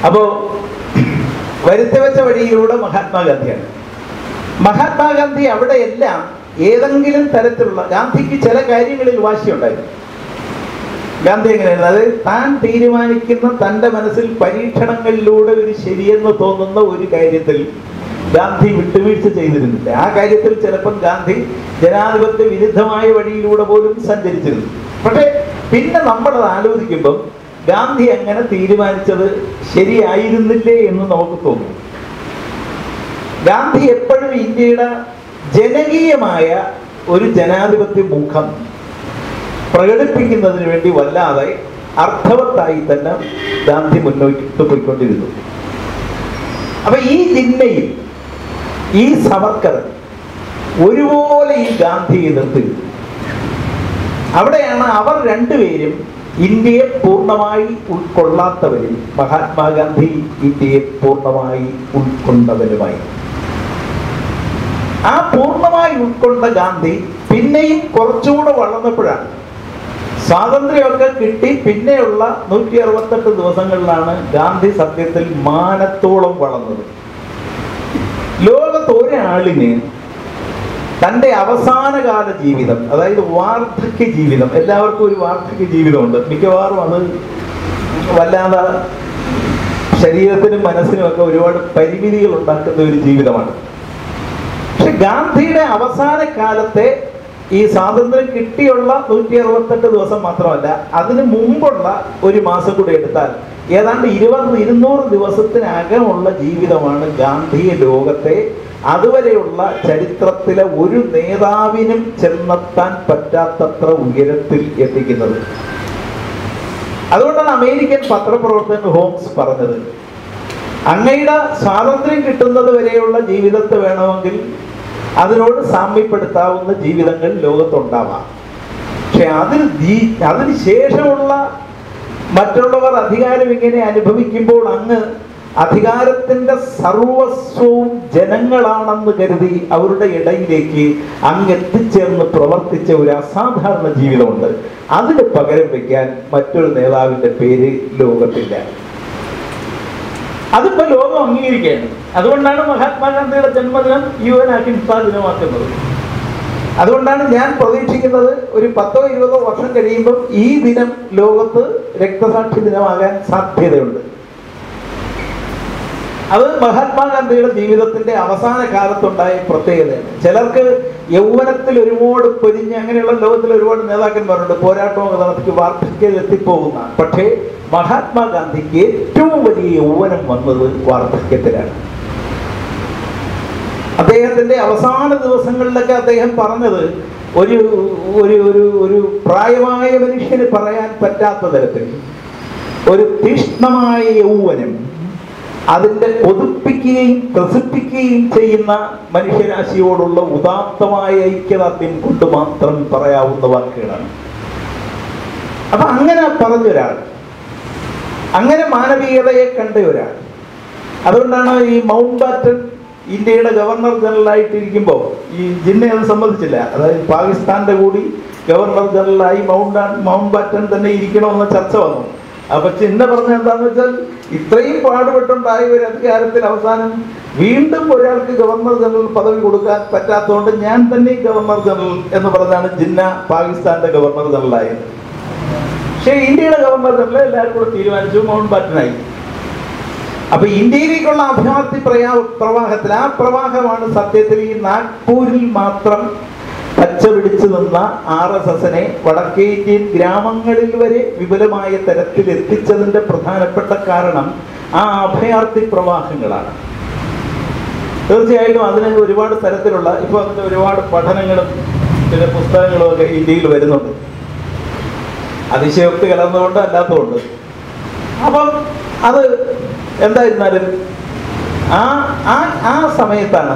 അപ്പോ വരുത്തി വെച്ച വഴിയിലൂടെ മഹാത്മാഗാന്ധിയാണ് മഹാത്മാഗാന്ധി അവിടെയെല്ലാം ഏതെങ്കിലും തരത്തിലുള്ള ഗാന്ധിക്ക് ചില കാര്യങ്ങളിൽ വാശിയുണ്ടായിരുന്നു ഗാന്ധി എങ്ങനെയാണ് അത് താൻ തീരുമാനിക്കുന്ന തൻ്റെ മനസ്സിൽ പരീക്ഷണങ്ങളിലൂടെ ഒരു ശരിയെന്ന് തോന്നുന്ന ഒരു കാര്യത്തിൽ ഗാന്ധി വിട്ടുവീഴ്ച ചെയ്തിരുന്നില്ല ആ കാര്യത്തിൽ ചിലപ്പം ഗാന്ധി ജനാധിപത്യ വിരുദ്ധമായ വഴിയിലൂടെ പോലും സഞ്ചരിച്ചിരുന്നു പക്ഷേ പിന്നെ നമ്മളത് ആലോചിക്കുമ്പം ഗാന്ധി അങ്ങനെ തീരുമാനിച്ചത് ശരിയായിരുന്നില്ലേ എന്ന് നമുക്ക് തോന്നും ഗാന്ധി എപ്പോഴും ഇന്ത്യയുടെ ജനകീയമായ ഒരു ജനാധിപത്യ മുഖം പ്രകടിപ്പിക്കുന്നതിന് വേണ്ടി വല്ലാതെ അർത്ഥവത്തായി തന്നെ ഗാന്ധി മുന്നോട്ട് പോയിക്കൊണ്ടിരുന്നു അപ്പൊ ഈ ജിന്നയിൽ ഈ സവർക്കർ ഒരുപോലെ ഈ ഗാന്ധിയെ എതിർത്തിരുന്നു അവിടെയാണ് അവർ രണ്ടുപേരും ഇന്ത്യയെ പൂർണ്ണമായി ഉൾക്കൊള്ളാത്തവരും മഹാത്മാഗാന്ധി ഇന്ത്യയെ പൂർണ്ണമായി ഉൾക്കൊണ്ടവരുമായി ആ പൂർണ്ണമായി ഉൾക്കൊണ്ട ഗാന്ധി പിന്നെയും കുറച്ചുകൂടെ വളർന്നപ്പോഴാണ് സ്വാതന്ത്ര്യമൊക്കെ കിട്ടി പിന്നെയുള്ള നൂറ്റി അറുപത്തെട്ട് ദിവസങ്ങളിലാണ് ഗാന്ധി സത്യത്തിൽ മാനത്തോളം വളർന്നത് ലോകത്ത് ഒരാളിന് തൻ്റെ അവസാനകാല ജീവിതം അതായത് വാർദ്ധക്യ ജീവിതം എല്ലാവർക്കും ഒരു വാർദ്ധക്യ ജീവിതമുണ്ട് മിക്കവാറും അത് വല്ലാതെ ശരീരത്തിനും മനസ്സിനും ഒക്കെ ഒരുപാട് പരിമിതികൾ ഉണ്ടാക്കുന്ന ഒരു ജീവിതമാണ് പക്ഷെ ഗാന്ധിയുടെ അവസാന കാലത്തെ ഈ സ്വാതന്ത്ര്യം കിട്ടിയുള്ള നൂറ്റി അറുപത്തെട്ട് ദിവസം മാത്രമല്ല അതിന് മുമ്പുള്ള ഒരു മാസം കൂടി എടുത്താൽ ഏതാണ്ട് ഇരുപത് ഇരുന്നൂറ് ദിവസത്തിനകമുള്ള ജീവിതമാണ് ഗാന്ധിയെ ലോകത്തെ അതുവരെയുള്ള ചരിത്രത്തിലെ ഒരു നേതാവിനും ചെന്നെത്താൻ പറ്റാത്തത്ര ഉയരത്തിൽ എത്തിക്കുന്നത് അതുകൊണ്ടാണ് അമേരിക്കൻ പത്രപ്രവർത്തകൻ ഹോംസ് പറഞ്ഞത് അങ്ങയുടെ സ്വാതന്ത്ര്യം കിട്ടുന്നത് വരെയുള്ള ജീവിതത്തെ വേണമെങ്കിൽ അതിനോട് സാമ്യപ്പെടുത്താവുന്ന ജീവിതങ്ങൾ ലോകത്തുണ്ടാവാം പക്ഷെ അതിൽ ജീ- അതിന് ശേഷമുള്ള മറ്റുള്ളവർ അധികാരം ഇങ്ങനെ അനുഭവിക്കുമ്പോൾ അങ്ങ് അധികാരത്തിന്റെ സർവസ്വവും ജനങ്ങളാണെന്ന് കരുതി അവരുടെ ഇടയിലേക്ക് അങ്ങ് എത്തിച്ചേർന്ന് പ്രവർത്തിച്ച ഒരു അസാധാരണ ജീവിതമുണ്ട് അതിന് പകരം വെക്കാൻ മറ്റൊരു നേതാവിന്റെ പേര് ലോകത്തില്ല അതിപ്പോ ലോകം അംഗീകരിക്കുകയാണ് അതുകൊണ്ടാണ് മഹാത്മാഗാന്ധിയുടെ ജന്മദിനം യു എൻ അഹിംസാ ദിനമാക്കുന്നത് അതുകൊണ്ടാണ് ഞാൻ പ്രതീക്ഷിക്കുന്നത് ഒരു പത്തോ ഇരുപതോ വർഷം കഴിയുമ്പോൾ ഈ ദിനം ലോകത്ത് രക്തസാക്ഷി ദിനമാകാൻ സാധ്യതയുണ്ട് അത് മഹാത്മാഗാന്ധിയുടെ ജീവിതത്തിന്റെ അവസാന കാലത്തുണ്ടായ പ്രത്യേകതയാണ് ചിലർക്ക് യൗവനത്തിൽ ഒരുപാട് പൊരിഞ്ഞ് അങ്ങനെയുള്ള ലോകത്തിൽ ഒരുപാട് നേതാക്കന്മാരുണ്ട് പോരാട്ടമൊക്കെ നടത്തി വാർദ്ധക്യത്തിൽ എത്തിപ്പോകുന്ന പക്ഷേ മഹാത്മാഗാന്ധിക്ക് ഏറ്റവും വലിയ യൗവനം വന്നത് വാർദ്ധക്യത്തിലാണ് അദ്ദേഹത്തിന്റെ അവസാന ദിവസങ്ങളിലൊക്കെ അദ്ദേഹം പറഞ്ഞത് ഒരു ഒരു ഒരു ഒരു പ്രായമായ മനുഷ്യന് പറയാൻ പറ്റാത്ത തരത്തിൽ ഒരു തീഷ്ണമായ യൗവനം അതിന്റെ ഒതുപ്പിക്കുകയും ത്രസിപ്പിക്കുകയും ചെയ്യുന്ന മനുഷ്യരാശിയോടുള്ള ഉദാത്തമായ ഐക്യദാർഢ്യം കൊണ്ട് മാത്രം പറയാവുന്ന വാക്കുകളാണ് അപ്പൊ അങ്ങനെ പറഞ്ഞൊരാൾ അങ്ങനെ മാനവീയതയെ കണ്ട ഒരാൾ അതുകൊണ്ടാണ് ഈ മൗണ്ട് ബാറ്റൻ ഇന്ത്യയുടെ ഗവർണർ ജനറൽ ആയിട്ടിരിക്കുമ്പോൾ ഈ ജിന്നെ അത് സമ്മതിച്ചില്ല അതായത് പാകിസ്ഥാന്റെ കൂടി ഗവർണർ ജനറലായി മൗണ്ട് മൗണ്ട് ബാറ്റൻ തന്നെ ഇരിക്കണമെന്ന ചർച്ച വന്നു അപ്പൊ ചിന്ന പറഞ്ഞ എന്താന്ന് വെച്ചാൽ ഇത്രയും പാടുപെട്ടുണ്ടായ ഒരു അധികാരത്തിൽ അവസാനം വീണ്ടും ഒരാൾക്ക് ഗവർണർ ജനറൽ പദവി കൊടുക്കാൻ പറ്റാത്തതുകൊണ്ട് ഞാൻ തന്നെ ഗവർണർ ജനറൽ എന്ന് പറഞ്ഞാണ് ജിന്ന പാകിസ്ഥാന്റെ ഗവർണർ ജനറൽ ആയത് പക്ഷേ ഇന്ത്യയുടെ ഗവർണർ ജനറൽ എല്ലാവരും കൂടെ തീരുമാനിച്ചു മൗണ്ട് ബാറ്റനായി അപ്പൊ ഇന്ത്യയിലേക്കുള്ള അഭിവാദ്യ പ്രയാ പ്രവാഹത്തിൽ ആ പ്രവാഹമാണ് സത്യത്തിൽ ഈ നാഗ്പൂരിൽ മാത്രം പച്ച പിടിച്ചു നിന്ന ആർ എസ് എസിനെ വടക്കേ ഇന്ത്യൻ ഗ്രാമങ്ങളിൽ വരെ വിപുലമായ തരത്തിൽ എത്തിച്ചതിന്റെ പ്രധാനപ്പെട്ട കാരണം ആ അഭയാർത്ഥി പ്രവാഹങ്ങളാണ് തീർച്ചയായിട്ടും അതിന് ഒരുപാട് തരത്തിലുള്ള ഇപ്പൊ അതിന്റെ ഒരുപാട് പഠനങ്ങളും പിന്നെ പുസ്തകങ്ങളും ഒക്കെ ഇന്ത്യയിൽ വരുന്നുണ്ട് അതിശയോക്തി കലർന്നുകൊണ്ട് അല്ലാത്തതുകൊണ്ട് അപ്പം അത് എന്തായിരുന്നാലും ആ ആ ആ സമയത്താണ്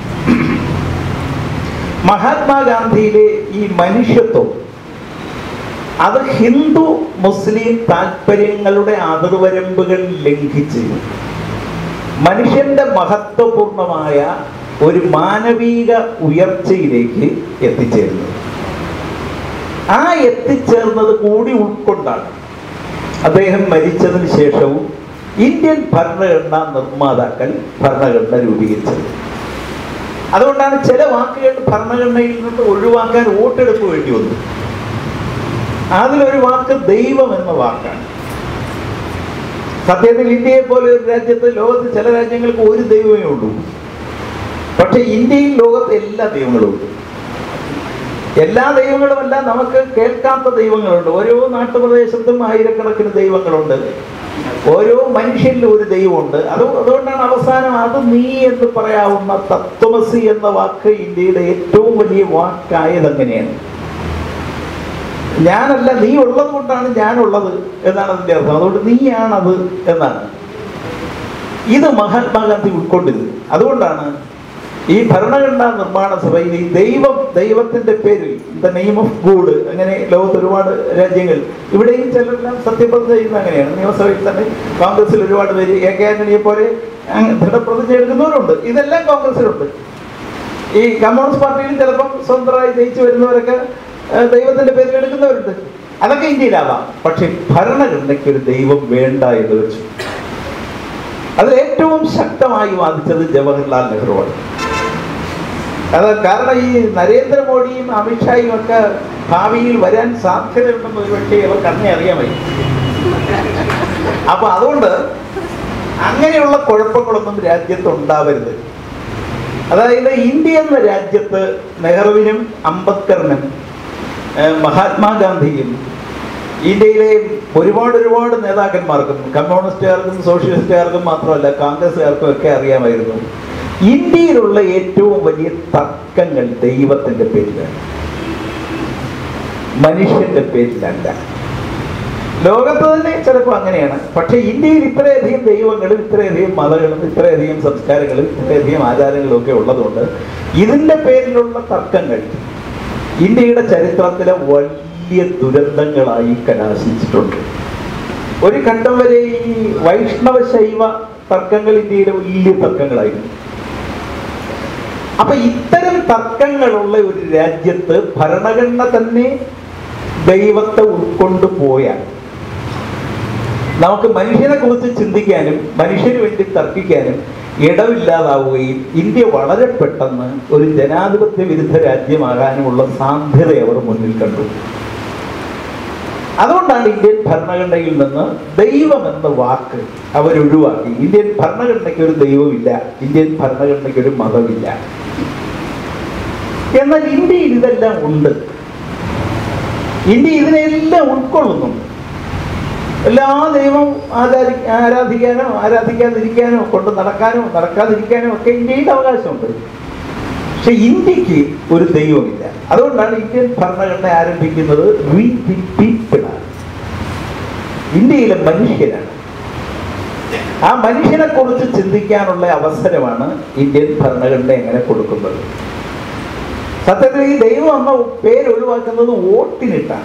മഹാത്മാഗാന്ധിയിലെ ഈ മനുഷ്യത്വം അത് ഹിന്ദു മുസ്ലിം താല്പര്യങ്ങളുടെ അതിർവരമ്പുകൾ ലംഘിച്ച് മനുഷ്യന്റെ മഹത്വപൂർണമായ ഒരു മാനവിക ഉയർച്ചയിലേക്ക് എത്തിച്ചേരുന്നത് ആ എത്തിച്ചേർന്നത് കൂടി ഉൾക്കൊണ്ടാണ് അദ്ദേഹം മരിച്ചതിന് ശേഷവും ഇന്ത്യൻ ഭരണഘടനാ നിർമ്മാതാക്കൾ ഭരണഘടന രൂപീകരിച്ചത് അതുകൊണ്ടാണ് ചില വാക്കുകൾ ഭരണഘടനയിൽ നിന്ന് ഒഴിവാക്കാൻ വോട്ടെടുപ്പ് വേണ്ടി വന്നു അതിലൊരു വാക്ക് ദൈവം എന്ന വാക്കാണ് സത്യത്തിൽ ഇന്ത്യയെ പോലെ ഒരു രാജ്യത്ത് ലോകത്ത് ചില രാജ്യങ്ങൾക്ക് ഒരു ദൈവമേ ഉള്ളൂ പക്ഷെ ഇന്ത്യയിൽ ലോകത്ത് എല്ലാ ദൈവങ്ങളും ഉണ്ട് എല്ലാ ദൈവങ്ങളുമല്ല നമുക്ക് കേൾക്കാത്ത ദൈവങ്ങളുണ്ട് ഓരോ നാട്ടുപ്രദേശത്തും ആയിരക്കണക്കിന് ദൈവങ്ങളുണ്ട് ഓരോ മനുഷ്യനിലും ഒരു ദൈവമുണ്ട് അത് അതുകൊണ്ടാണ് അവസാനം അത് നീ എന്ന് പറയാവുന്ന തത്വമസി എന്ന വാക്ക് ഇന്ത്യയുടെ ഏറ്റവും വലിയ വാക്കായത് അങ്ങനെയാണ് ഞാനല്ല നീ ഉള്ളത് കൊണ്ടാണ് ഞാനുള്ളത് എന്നാണ് അതിന്റെ അർത്ഥം അതുകൊണ്ട് നീയാണത് എന്നാണ് ഇത് മഹാത്മാഗാന്ധി ഉൾക്കൊണ്ടിരുന്നു അതുകൊണ്ടാണ് ഈ ഭരണഘടനാ നിർമ്മാണ സഭയിൽ ഈ ദൈവം ദൈവത്തിന്റെ പേരിൽ ദ നെയിം ഓഫ് ഗോഡ് അങ്ങനെ ലോകത്ത് ഒരുപാട് രാജ്യങ്ങൾ ഇവിടെയും ചിലരെല്ലാം സത്യപ്രതിജ്ഞ ചെയ്യുന്ന അങ്ങനെയാണ് നിയമസഭയിൽ തന്നെ കോൺഗ്രസിൽ ഒരുപാട് പേര് എ കെ ആന്റണിയെ പോലെ അങ്ങ് ദൃഢപ്രതിജ്ഞ എടുക്കുന്നവരുണ്ട് ഇതെല്ലാം കോൺഗ്രസിലുണ്ട് ഈ കമ്മ്യൂണിസ്റ്റ് പാർട്ടിയിൽ ചിലപ്പം സ്വതന്ത്രമായി ജയിച്ചു വരുന്നവരൊക്കെ ഏഹ്, ദൈവത്തിന്റെ പേരിൽ എടുക്കുന്നവരുണ്ട് അതൊക്കെ ഇന്ത്യയിലാവാം പക്ഷെ ഭരണഘടനയ്ക്ക് ഒരു ദൈവം വേണ്ട എന്ന് വെച്ചു അതിൽ ഏറ്റവും ശക്തമായി വാദിച്ചത് ജവഹർലാൽ നെഹ്റുവാണ് അത് കാരണം ഈ നരേന്ദ്രമോദിയും അമിത്ഷായും ഒക്കെ ഭാവിയിൽ വരാൻ സാധ്യതയുണ്ടെന്ന് ഒരു പക്ഷേ അവർക്ക് അന്നേ അറിയാൻ വയ്യ അപ്പൊ അതുകൊണ്ട് അങ്ങനെയുള്ള കുഴപ്പങ്ങളൊന്നും രാജ്യത്ത് ഉണ്ടാവരുത് അതായത് ഇന്ത്യ എന്ന രാജ്യത്ത് നെഹ്റുവിനും അംബേദ്കറിനും ഏഹ്, മഹാത്മാഗാന്ധിയും ഇന്ത്യയിലെ ഒരുപാട് ഒരുപാട് നേതാക്കന്മാർക്കും കമ്മ്യൂണിസ്റ്റുകാർക്കും സോഷ്യലിസ്റ്റുകാർക്കും മാത്രമല്ല കോൺഗ്രസ്സുകാർക്കും ഒക്കെ അറിയാമായിരുന്നു ഇന്ത്യയിലുള്ള ഏറ്റവും വലിയ തർക്കങ്ങൾ ദൈവത്തിന്റെ പേരിലാണ് മനുഷ്യന്റെ പേരിലല്ല ലോകത്ത് തന്നെ ചിലപ്പോൾ അങ്ങനെയാണ് പക്ഷെ ഇന്ത്യയിൽ ഇത്രയധികം ദൈവങ്ങളും ഇത്രയധികം മതങ്ങളും ഇത്രയധികം സംസ്കാരങ്ങളും ഇത്രയധികം ആചാരങ്ങളും ഒക്കെ ഉള്ളതുകൊണ്ട് ഇതിന്റെ പേരിലുള്ള തർക്കങ്ങൾ ഇന്ത്യയുടെ ചരിത്രത്തിലെ വലിയ ദുരന്തങ്ങളായി കലാശിച്ചിട്ടുണ്ട് ഒരു ഘട്ടം വരെ ഈ വൈഷ്ണവ ശൈവ തർക്കങ്ങൾ ഇന്ത്യയിലെ വലിയ തർക്കങ്ങളായിരുന്നു അപ്പൊ ഇത്തരം തർക്കങ്ങളുള്ള ഒരു രാജ്യത്ത് ഭരണഘടന തന്നെ ദൈവത്തെ ഉൾക്കൊണ്ടു പോയാൽ നമുക്ക് മനുഷ്യനെ കുറിച്ച് ചിന്തിക്കാനും മനുഷ്യന് വേണ്ടി തർക്കിക്കാനും ഇടവില്ലാതാവുകയും ഇന്ത്യ വളരെ പെട്ടെന്ന് ഒരു ജനാധിപത്യ വിരുദ്ധ രാജ്യമാകാനുമുള്ള സാധ്യത അവർ മുന്നിൽ കണ്ടു അതുകൊണ്ടാണ് ഇന്ത്യൻ ഭരണഘടനയിൽ നിന്ന് ദൈവം എന്ന വാക്ക് അവർ ഒഴിവാക്കി ഇന്ത്യൻ ഭരണഘടനയ്ക്ക് ഒരു ദൈവമില്ല ഇന്ത്യൻ ഭരണഘടനയ്ക്ക് ഒരു മതമില്ല എന്നാൽ ഇന്ത്യയിൽ ഇതെല്ലാം ഉണ്ട് ഇന്ത്യ ഇതിനെല്ലാം ഉൾക്കൊള്ളുന്നുണ്ട് എല്ലാ ദൈവവും ആചാരി ആരാധിക്കാനോ ആരാധിക്കാതിരിക്കാനോ കൊണ്ട് നടക്കാനോ നടക്കാതിരിക്കാനോ ഒക്കെ ഇന്ത്യയിൽ അവകാശമുണ്ട് പക്ഷെ ഇന്ത്യക്ക് ഒരു ദൈവമില്ല അതുകൊണ്ടാണ് ഇന്ത്യൻ ഭരണഘടന ആരംഭിക്കുന്നത് വി ദി പീപ്പിൾ ആണ് ഇന്ത്യയിലെ മനുഷ്യരാണ് ആ മനുഷ്യനെ കുറിച്ച് ചിന്തിക്കാനുള്ള അവസരമാണ് ഇന്ത്യൻ ഭരണഘടന എങ്ങനെ കൊടുക്കുന്നത് സത്യത്തിൽ ഈ ദൈവം എന്ന പേര് ഒഴിവാക്കുന്നത് വോട്ടിനിട്ടാണ്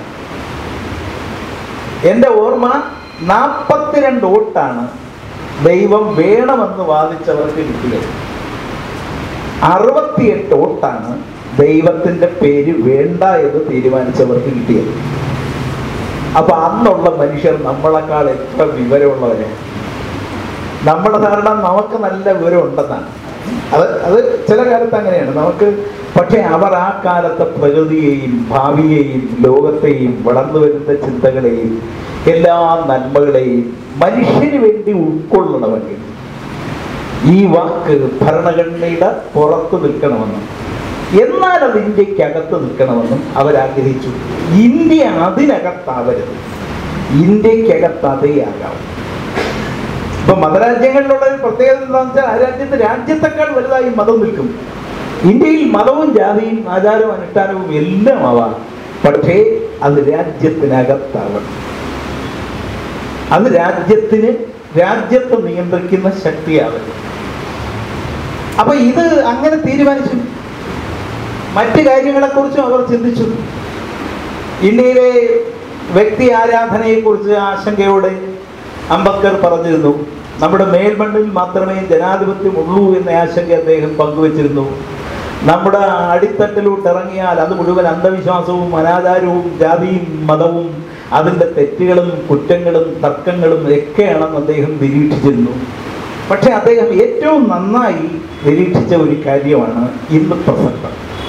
എന്റെ ഓർമ്മ നാൽപ്പത്തിരണ്ട് വോട്ടാണ് ദൈവം വേണമെന്ന് വാദിച്ചവർക്ക് കിട്ടിയത് അറുപത്തിയെട്ട് വോട്ടാണ് ദൈവത്തിന്റെ പേര് വേണ്ട എന്ന് തീരുമാനിച്ചവർക്ക് കിട്ടിയത് അപ്പൊ അന്നുള്ള മനുഷ്യർ നമ്മളെക്കാൾ എത്ര വിവരമുള്ളവരെ നമ്മുടെ ധാരണ നമുക്ക് നല്ല വിവരം ഉണ്ടെന്നാണ് അത് അത് ചില കാലത്ത് അങ്ങനെയാണ് നമുക്ക് പക്ഷെ അവർ ആ കാലത്തെ പ്രകൃതിയെയും ഭാവിയെയും ലോകത്തെയും വളർന്നു വരുന്ന ചിന്തകളെയും എല്ലാ നന്മകളെയും മനുഷ്യന് വേണ്ടി ഉൾക്കൊള്ളണമെങ്കിൽ ഈ വാക്ക് ഭരണഘടനയുടെ പുറത്ത് നിൽക്കണമെന്നും എന്നാൽ അത് ഇന്ത്യക്കകത്ത് നിൽക്കണമെന്നും അവരാഗ്രഹിച്ചു ഇന്ത്യ അതിനകത്താവരുത് ഇന്ത്യക്കകത്ത് അതേ ആകാം ഇപ്പൊ മതരാജ്യങ്ങളിലുള്ള ഒരു പ്രത്യേകത എന്താണെന്ന് വെച്ചാൽ ആ രാജ്യത്ത് രാജ്യത്തെക്കാൾ വലുതായി മതം നിൽക്കും ഇന്ത്യയിൽ മതവും ജാതിയും ആചാരവും അനുഷ്ഠാനവും എല്ലാം ആവാം പക്ഷേ അത് രാജ്യത്തിനകത്താവണം അത് രാജ്യത്തിന് രാജ്യത്തെ നിയന്ത്രിക്കുന്ന ശക്തിയാവരുത് അപ്പൊ ഇത് അങ്ങനെ തീരുമാനിച്ചു മറ്റു കാര്യങ്ങളെക്കുറിച്ചും അവർ ചിന്തിച്ചു ഇന്ത്യയിലെ വ്യക്തി ആരാധനയെക്കുറിച്ച് ആശങ്കയോടെ അംബേദ്കർ പറഞ്ഞിരുന്നു നമ്മുടെ മേൽമണ്ണിൽ മാത്രമേ ജനാധിപത്യം ഉള്ളൂ എന്ന ആശങ്ക അദ്ദേഹം പങ്കുവച്ചിരുന്നു നമ്മുടെ അടിത്തട്ടിലോട്ട് ഇറങ്ങിയാൽ അത് മുഴുവൻ അന്ധവിശ്വാസവും അനാചാരവും ജാതിയും മതവും അതിൻ്റെ തെറ്റുകളും കുറ്റങ്ങളും തർക്കങ്ങളും ഒക്കെയാണെന്ന് അദ്ദേഹം നിരീക്ഷിച്ചിരുന്നു പക്ഷെ അദ്ദേഹം ഏറ്റവും നന്നായി നിരീക്ഷിച്ച ഒരു കാര്യമാണ് ഇന്ന് പ്രസക്തം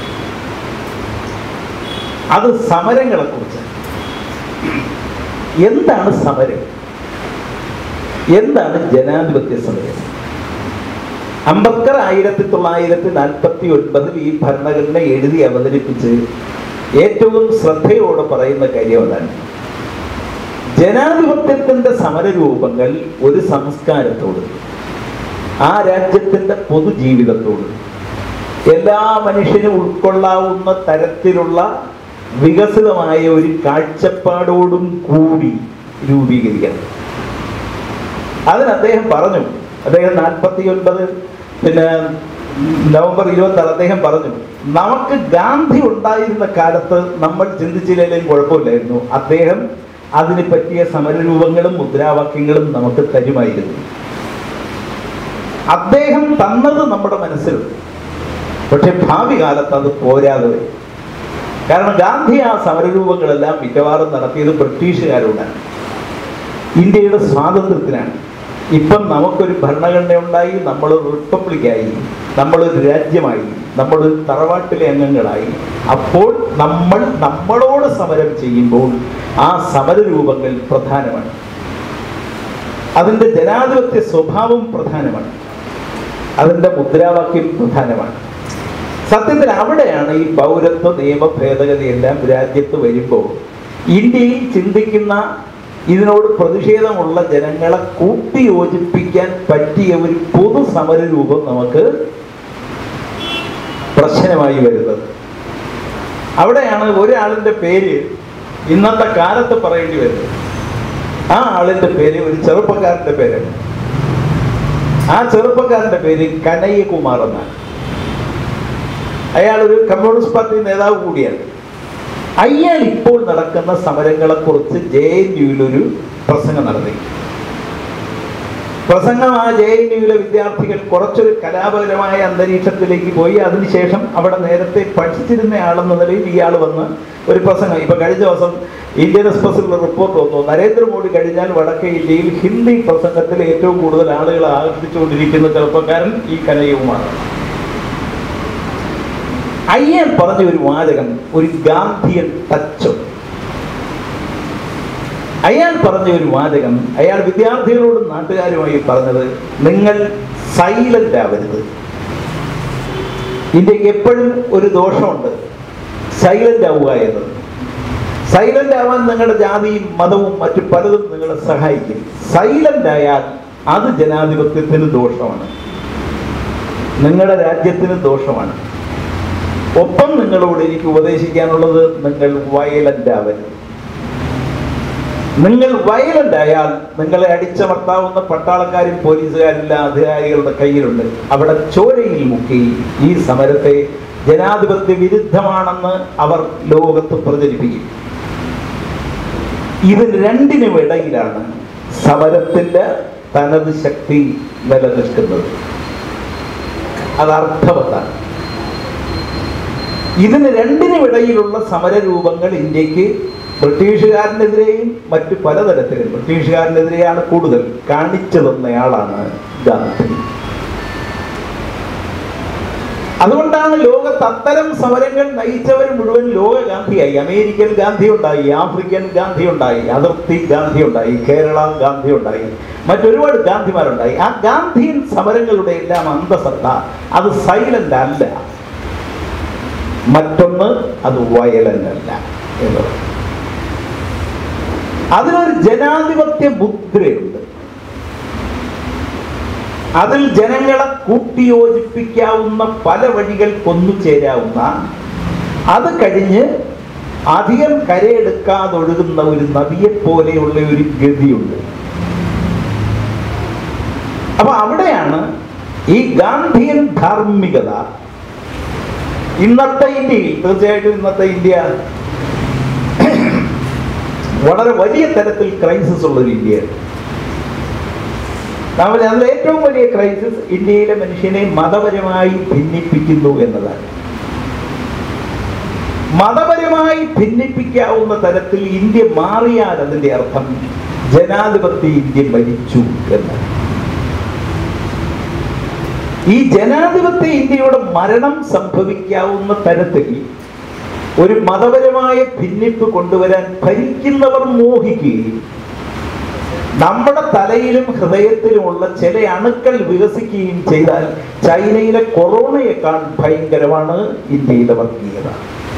അത് സമരങ്ങളെ കുറിച്ച് എന്താണ് സമരം എന്താണ് ജനാധിപത്യ സമരം അംബേദ്കർ ആയിരത്തി തൊള്ളായിരത്തി നാൽപ്പത്തി ഒൻപതിൽ ഈ ഭരണഘടന എഴുതി അവതരിപ്പിച്ച് ഏറ്റവും ശ്രദ്ധയോടെ പറയുന്ന കാര്യം അതാണ് ജനാധിപത്യത്തിന്റെ സമരരൂപങ്ങൾ ഒരു സംസ്കാരത്തോട് ആ രാജ്യത്തിന്റെ പൊതുജീവിതത്തോട് എല്ലാ മനുഷ്യനും ഉൾക്കൊള്ളാവുന്ന തരത്തിലുള്ള വികസിതമായ ഒരു കാഴ്ചപ്പാടോടും കൂടി രൂപീകരിക്കണം അതിന് അദ്ദേഹം പറഞ്ഞു അദ്ദേഹം നാൽപ്പത്തി ഒൻപത് പിന്നെ നവംബർ ഇരുപത്തി ആറ് അദ്ദേഹം പറഞ്ഞു നമുക്ക് ഗാന്ധി ഉണ്ടായിരുന്ന കാലത്ത് നമ്മൾ ചിന്തിച്ചില്ലെങ്കിലും കുഴപ്പമില്ലായിരുന്നു അദ്ദേഹം അതിന് പറ്റിയ സമരരൂപങ്ങളും മുദ്രാവാക്യങ്ങളും നമുക്ക് തരുമായിരുന്നു അദ്ദേഹം തന്നത് നമ്മുടെ മനസ്സിലുണ്ട് പക്ഷെ ഭാവി കാലത്ത് അത് പോരാതെ വരും കാരണം ഗാന്ധി ആ സമരരൂപങ്ങളെല്ലാം മിക്കവാറും നടത്തിയത് ബ്രിട്ടീഷുകാരോടാണ് ഇന്ത്യയുടെ സ്വാതന്ത്ര്യത്തിനാണ് ഇപ്പം നമുക്കൊരു ഭരണഘടന ഉണ്ടായി നമ്മൾ റിപ്പബ്ലിക്കായി നമ്മളൊരു രാജ്യമായി നമ്മളൊരു തറവാട്ടിലെ അംഗങ്ങളായി അപ്പോൾ നമ്മൾ നമ്മളോട് സമരം ചെയ്യുമ്പോൾ ആ സമരരൂപങ്ങൾ പ്രധാനമാണ് അതിൻ്റെ ജനാധിപത്യ സ്വഭാവം പ്രധാനമാണ് അതിൻ്റെ മുദ്രാവാക്യം പ്രധാനമാണ് സത്യത്തിൽ അവിടെയാണ് ഈ പൗരത്വ നിയമ ഭേദഗതിയെല്ലാം രാജ്യത്ത് വരുമ്പോൾ ഇന്ത്യയിൽ ചിന്തിക്കുന്ന ഇതിനോട് പ്രതിഷേധമുള്ള ജനങ്ങളെ കൂട്ടിയോജിപ്പിക്കാൻ പറ്റിയ ഒരു പൊതു സമരരൂപം നമുക്ക് പ്രശ്നമായി വരുന്നത് അവിടെയാണ് ഒരാളിൻ്റെ പേര് ഇന്നത്തെ കാലത്ത് പറയേണ്ടി വരുന്നത് ആ ആളിൻ്റെ പേര് ഒരു ചെറുപ്പക്കാരൻ്റെ പേരാണ് ആ ചെറുപ്പക്കാരൻ്റെ പേര് കനയ്യകുമാർ എന്നാണ് അയാൾ ഒരു കമ്മ്യൂണിസ്റ്റ് പാർട്ടി നേതാവ് കൂടിയാണ് അയാൾ ഇപ്പോൾ നടക്കുന്ന സമരങ്ങളെക്കുറിച്ച് ജെ എൻ യുവിലൊരു പ്രസംഗം നടത്തി പ്രസംഗം ആ ജെ എൻ യുവിലെ വിദ്യാർത്ഥികൾ കുറച്ചൊരു കലാപകരമായ അന്തരീക്ഷത്തിലേക്ക് പോയി അതിനുശേഷം അവിടെ നേരത്തെ പഠിച്ചിരുന്ന ആളെന്ന നിലയിൽ ഇയാൾ വന്ന് ഒരു പ്രസംഗം ഇപ്പൊ കഴിഞ്ഞ ദിവസം ഇന്ത്യൻ എക്സ്പ്രസിലുള്ള റിപ്പോർട്ട് വന്നു നരേന്ദ്രമോദി കഴിഞ്ഞാൽ വടക്കേ ഇന്ത്യയിൽ ഹിന്ദി പ്രസംഗത്തിൽ ഏറ്റവും കൂടുതൽ ആളുകളെ ആകർഷിച്ചുകൊണ്ടിരിക്കുന്ന ചെറുപ്പക്കാരൻ ഈ കനയുമാണ് അയ്യൻ പറഞ്ഞ ഒരു വാചകം ഒരു ഗാന്ധിയൻ ടച്ചും അയാൾ പറഞ്ഞ ഒരു വാചകം അയാൾ വിദ്യാർത്ഥികളോടും നാട്ടുകാരുമായി പറഞ്ഞത് നിങ്ങൾ സൈലന്റ് ആവരുത് ഇന്ത്യക്ക് എപ്പോഴും ഒരു ദോഷമുണ്ട് സൈലന്റ് ആവുക എന്നത് സൈലന്റ് ആവാൻ നിങ്ങളുടെ ജാതിയും മതവും മറ്റു പലതും നിങ്ങളെ സഹായിക്കും സൈലന്റ് ആയാൽ അത് ജനാധിപത്യത്തിന് ദോഷമാണ് നിങ്ങളുടെ രാജ്യത്തിന് ദോഷമാണ് ഒപ്പം നിങ്ങളോട് എനിക്ക് ഉപദേശിക്കാനുള്ളത് നിങ്ങൾ വയലന്റ് ആവരുത് നിങ്ങൾ വയലന്റ് ആയാൽ നിങ്ങളെ അടിച്ചമർത്താവുന്ന പട്ടാളക്കാരും പോലീസുകാരെല്ലാം അധികാരികളുടെ കയ്യിലുണ്ട് അവിടെ ചോരയിൽ മുക്കി ഈ സമരത്തെ ജനാധിപത്യ വിരുദ്ധമാണെന്ന് അവർ ലോകത്ത് പ്രചരിപ്പിക്കും ഇതിന് രണ്ടിനും ഇടയിലാണ് സമരത്തിന്റെ തനത് ശക്തി നിലനിൽക്കുന്നത് അത് അർത്ഥവത്താണ് ഇതിന് രണ്ടിനും ഇടയിലുള്ള സമരരൂപങ്ങൾ ഇന്ത്യക്ക് ബ്രിട്ടീഷുകാരനെതിരെയും മറ്റു പലതരത്തിലും ബ്രിട്ടീഷുകാരനെതിരെയാണ് കൂടുതൽ കാണിച്ചു തന്നയാളാണ് ഗാന്ധി അതുകൊണ്ടാണ് ലോകത്ത് അത്തരം സമരങ്ങൾ നയിച്ചവർ മുഴുവൻ ലോക ഗാന്ധിയായി അമേരിക്കൻ ഗാന്ധി ഉണ്ടായി ആഫ്രിക്കൻ ഗാന്ധി ഉണ്ടായി അതിർത്തി ഗാന്ധി ഉണ്ടായി കേരള ഗാന്ധി ഉണ്ടായി മറ്റൊരുപാട് ഗാന്ധിമാരുണ്ടായി ആ ഗാന്ധിയൻ സമരങ്ങളുടെ എല്ലാം അന്തസത്ത അത് സൈലന്റ് അല്ല മറ്റൊന്ന് അത് വയലന്റ് അല്ല എന്നത് അതിനൊരു ജനാധിപത്യ മുദ്രയുണ്ട് അതിൽ ജനങ്ങളെ കൂട്ടിയോജിപ്പിക്കാവുന്ന പല വഴികൾ കൊന്നുചേരാവുന്ന അത് കഴിഞ്ഞ് അധികം കരയെടുക്കാതൊഴുകുന്ന ഒരു നദിയെ പോലെയുള്ള ഒരു ഗതിയുണ്ട് അപ്പൊ അവിടെയാണ് ഈ ഗാന്ധിയൻ ധാർമ്മികത ഇന്നത്തെ ഇന്ത്യയിൽ തീർച്ചയായിട്ടും ഇന്നത്തെ ഇന്ത്യ വളരെ വലിയ തരത്തിൽ ക്രൈസിസ് ഉള്ളൊരു ഇന്ത്യയാണ് നമ്മൾ അതിൽ ഏറ്റവും വലിയ ക്രൈസിസ് ഇന്ത്യയിലെ മനുഷ്യനെ മതപരമായി ഭിന്നിപ്പിക്കുന്നു എന്നതാണ് മതപരമായി ഭിന്നിപ്പിക്കാവുന്ന തരത്തിൽ ഇന്ത്യ മാറിയാൽ അതിന്റെ അർത്ഥം ജനാധിപത്യ ഇന്ത്യ മരിച്ചു എന്നാണ് ഈ ജനാധിപത്യ ഇന്ത്യയുടെ മരണം സംഭവിക്കാവുന്ന തരത്തിൽ ഒരു മതപരമായ ഭിന്നിപ്പ് കൊണ്ടുവരാൻ ഭരിക്കുന്നവർ മോഹിക്കുകയും നമ്മുടെ തലയിലും ഹൃദയത്തിലുമുള്ള ചില അണുക്കൾ വികസിക്കുകയും ചെയ്താൽ ചൈനയിലെ കൊറോണയേക്കാൾ ഭയങ്കരമാണ് ഇന്ത്യയിലെ വർഗീയത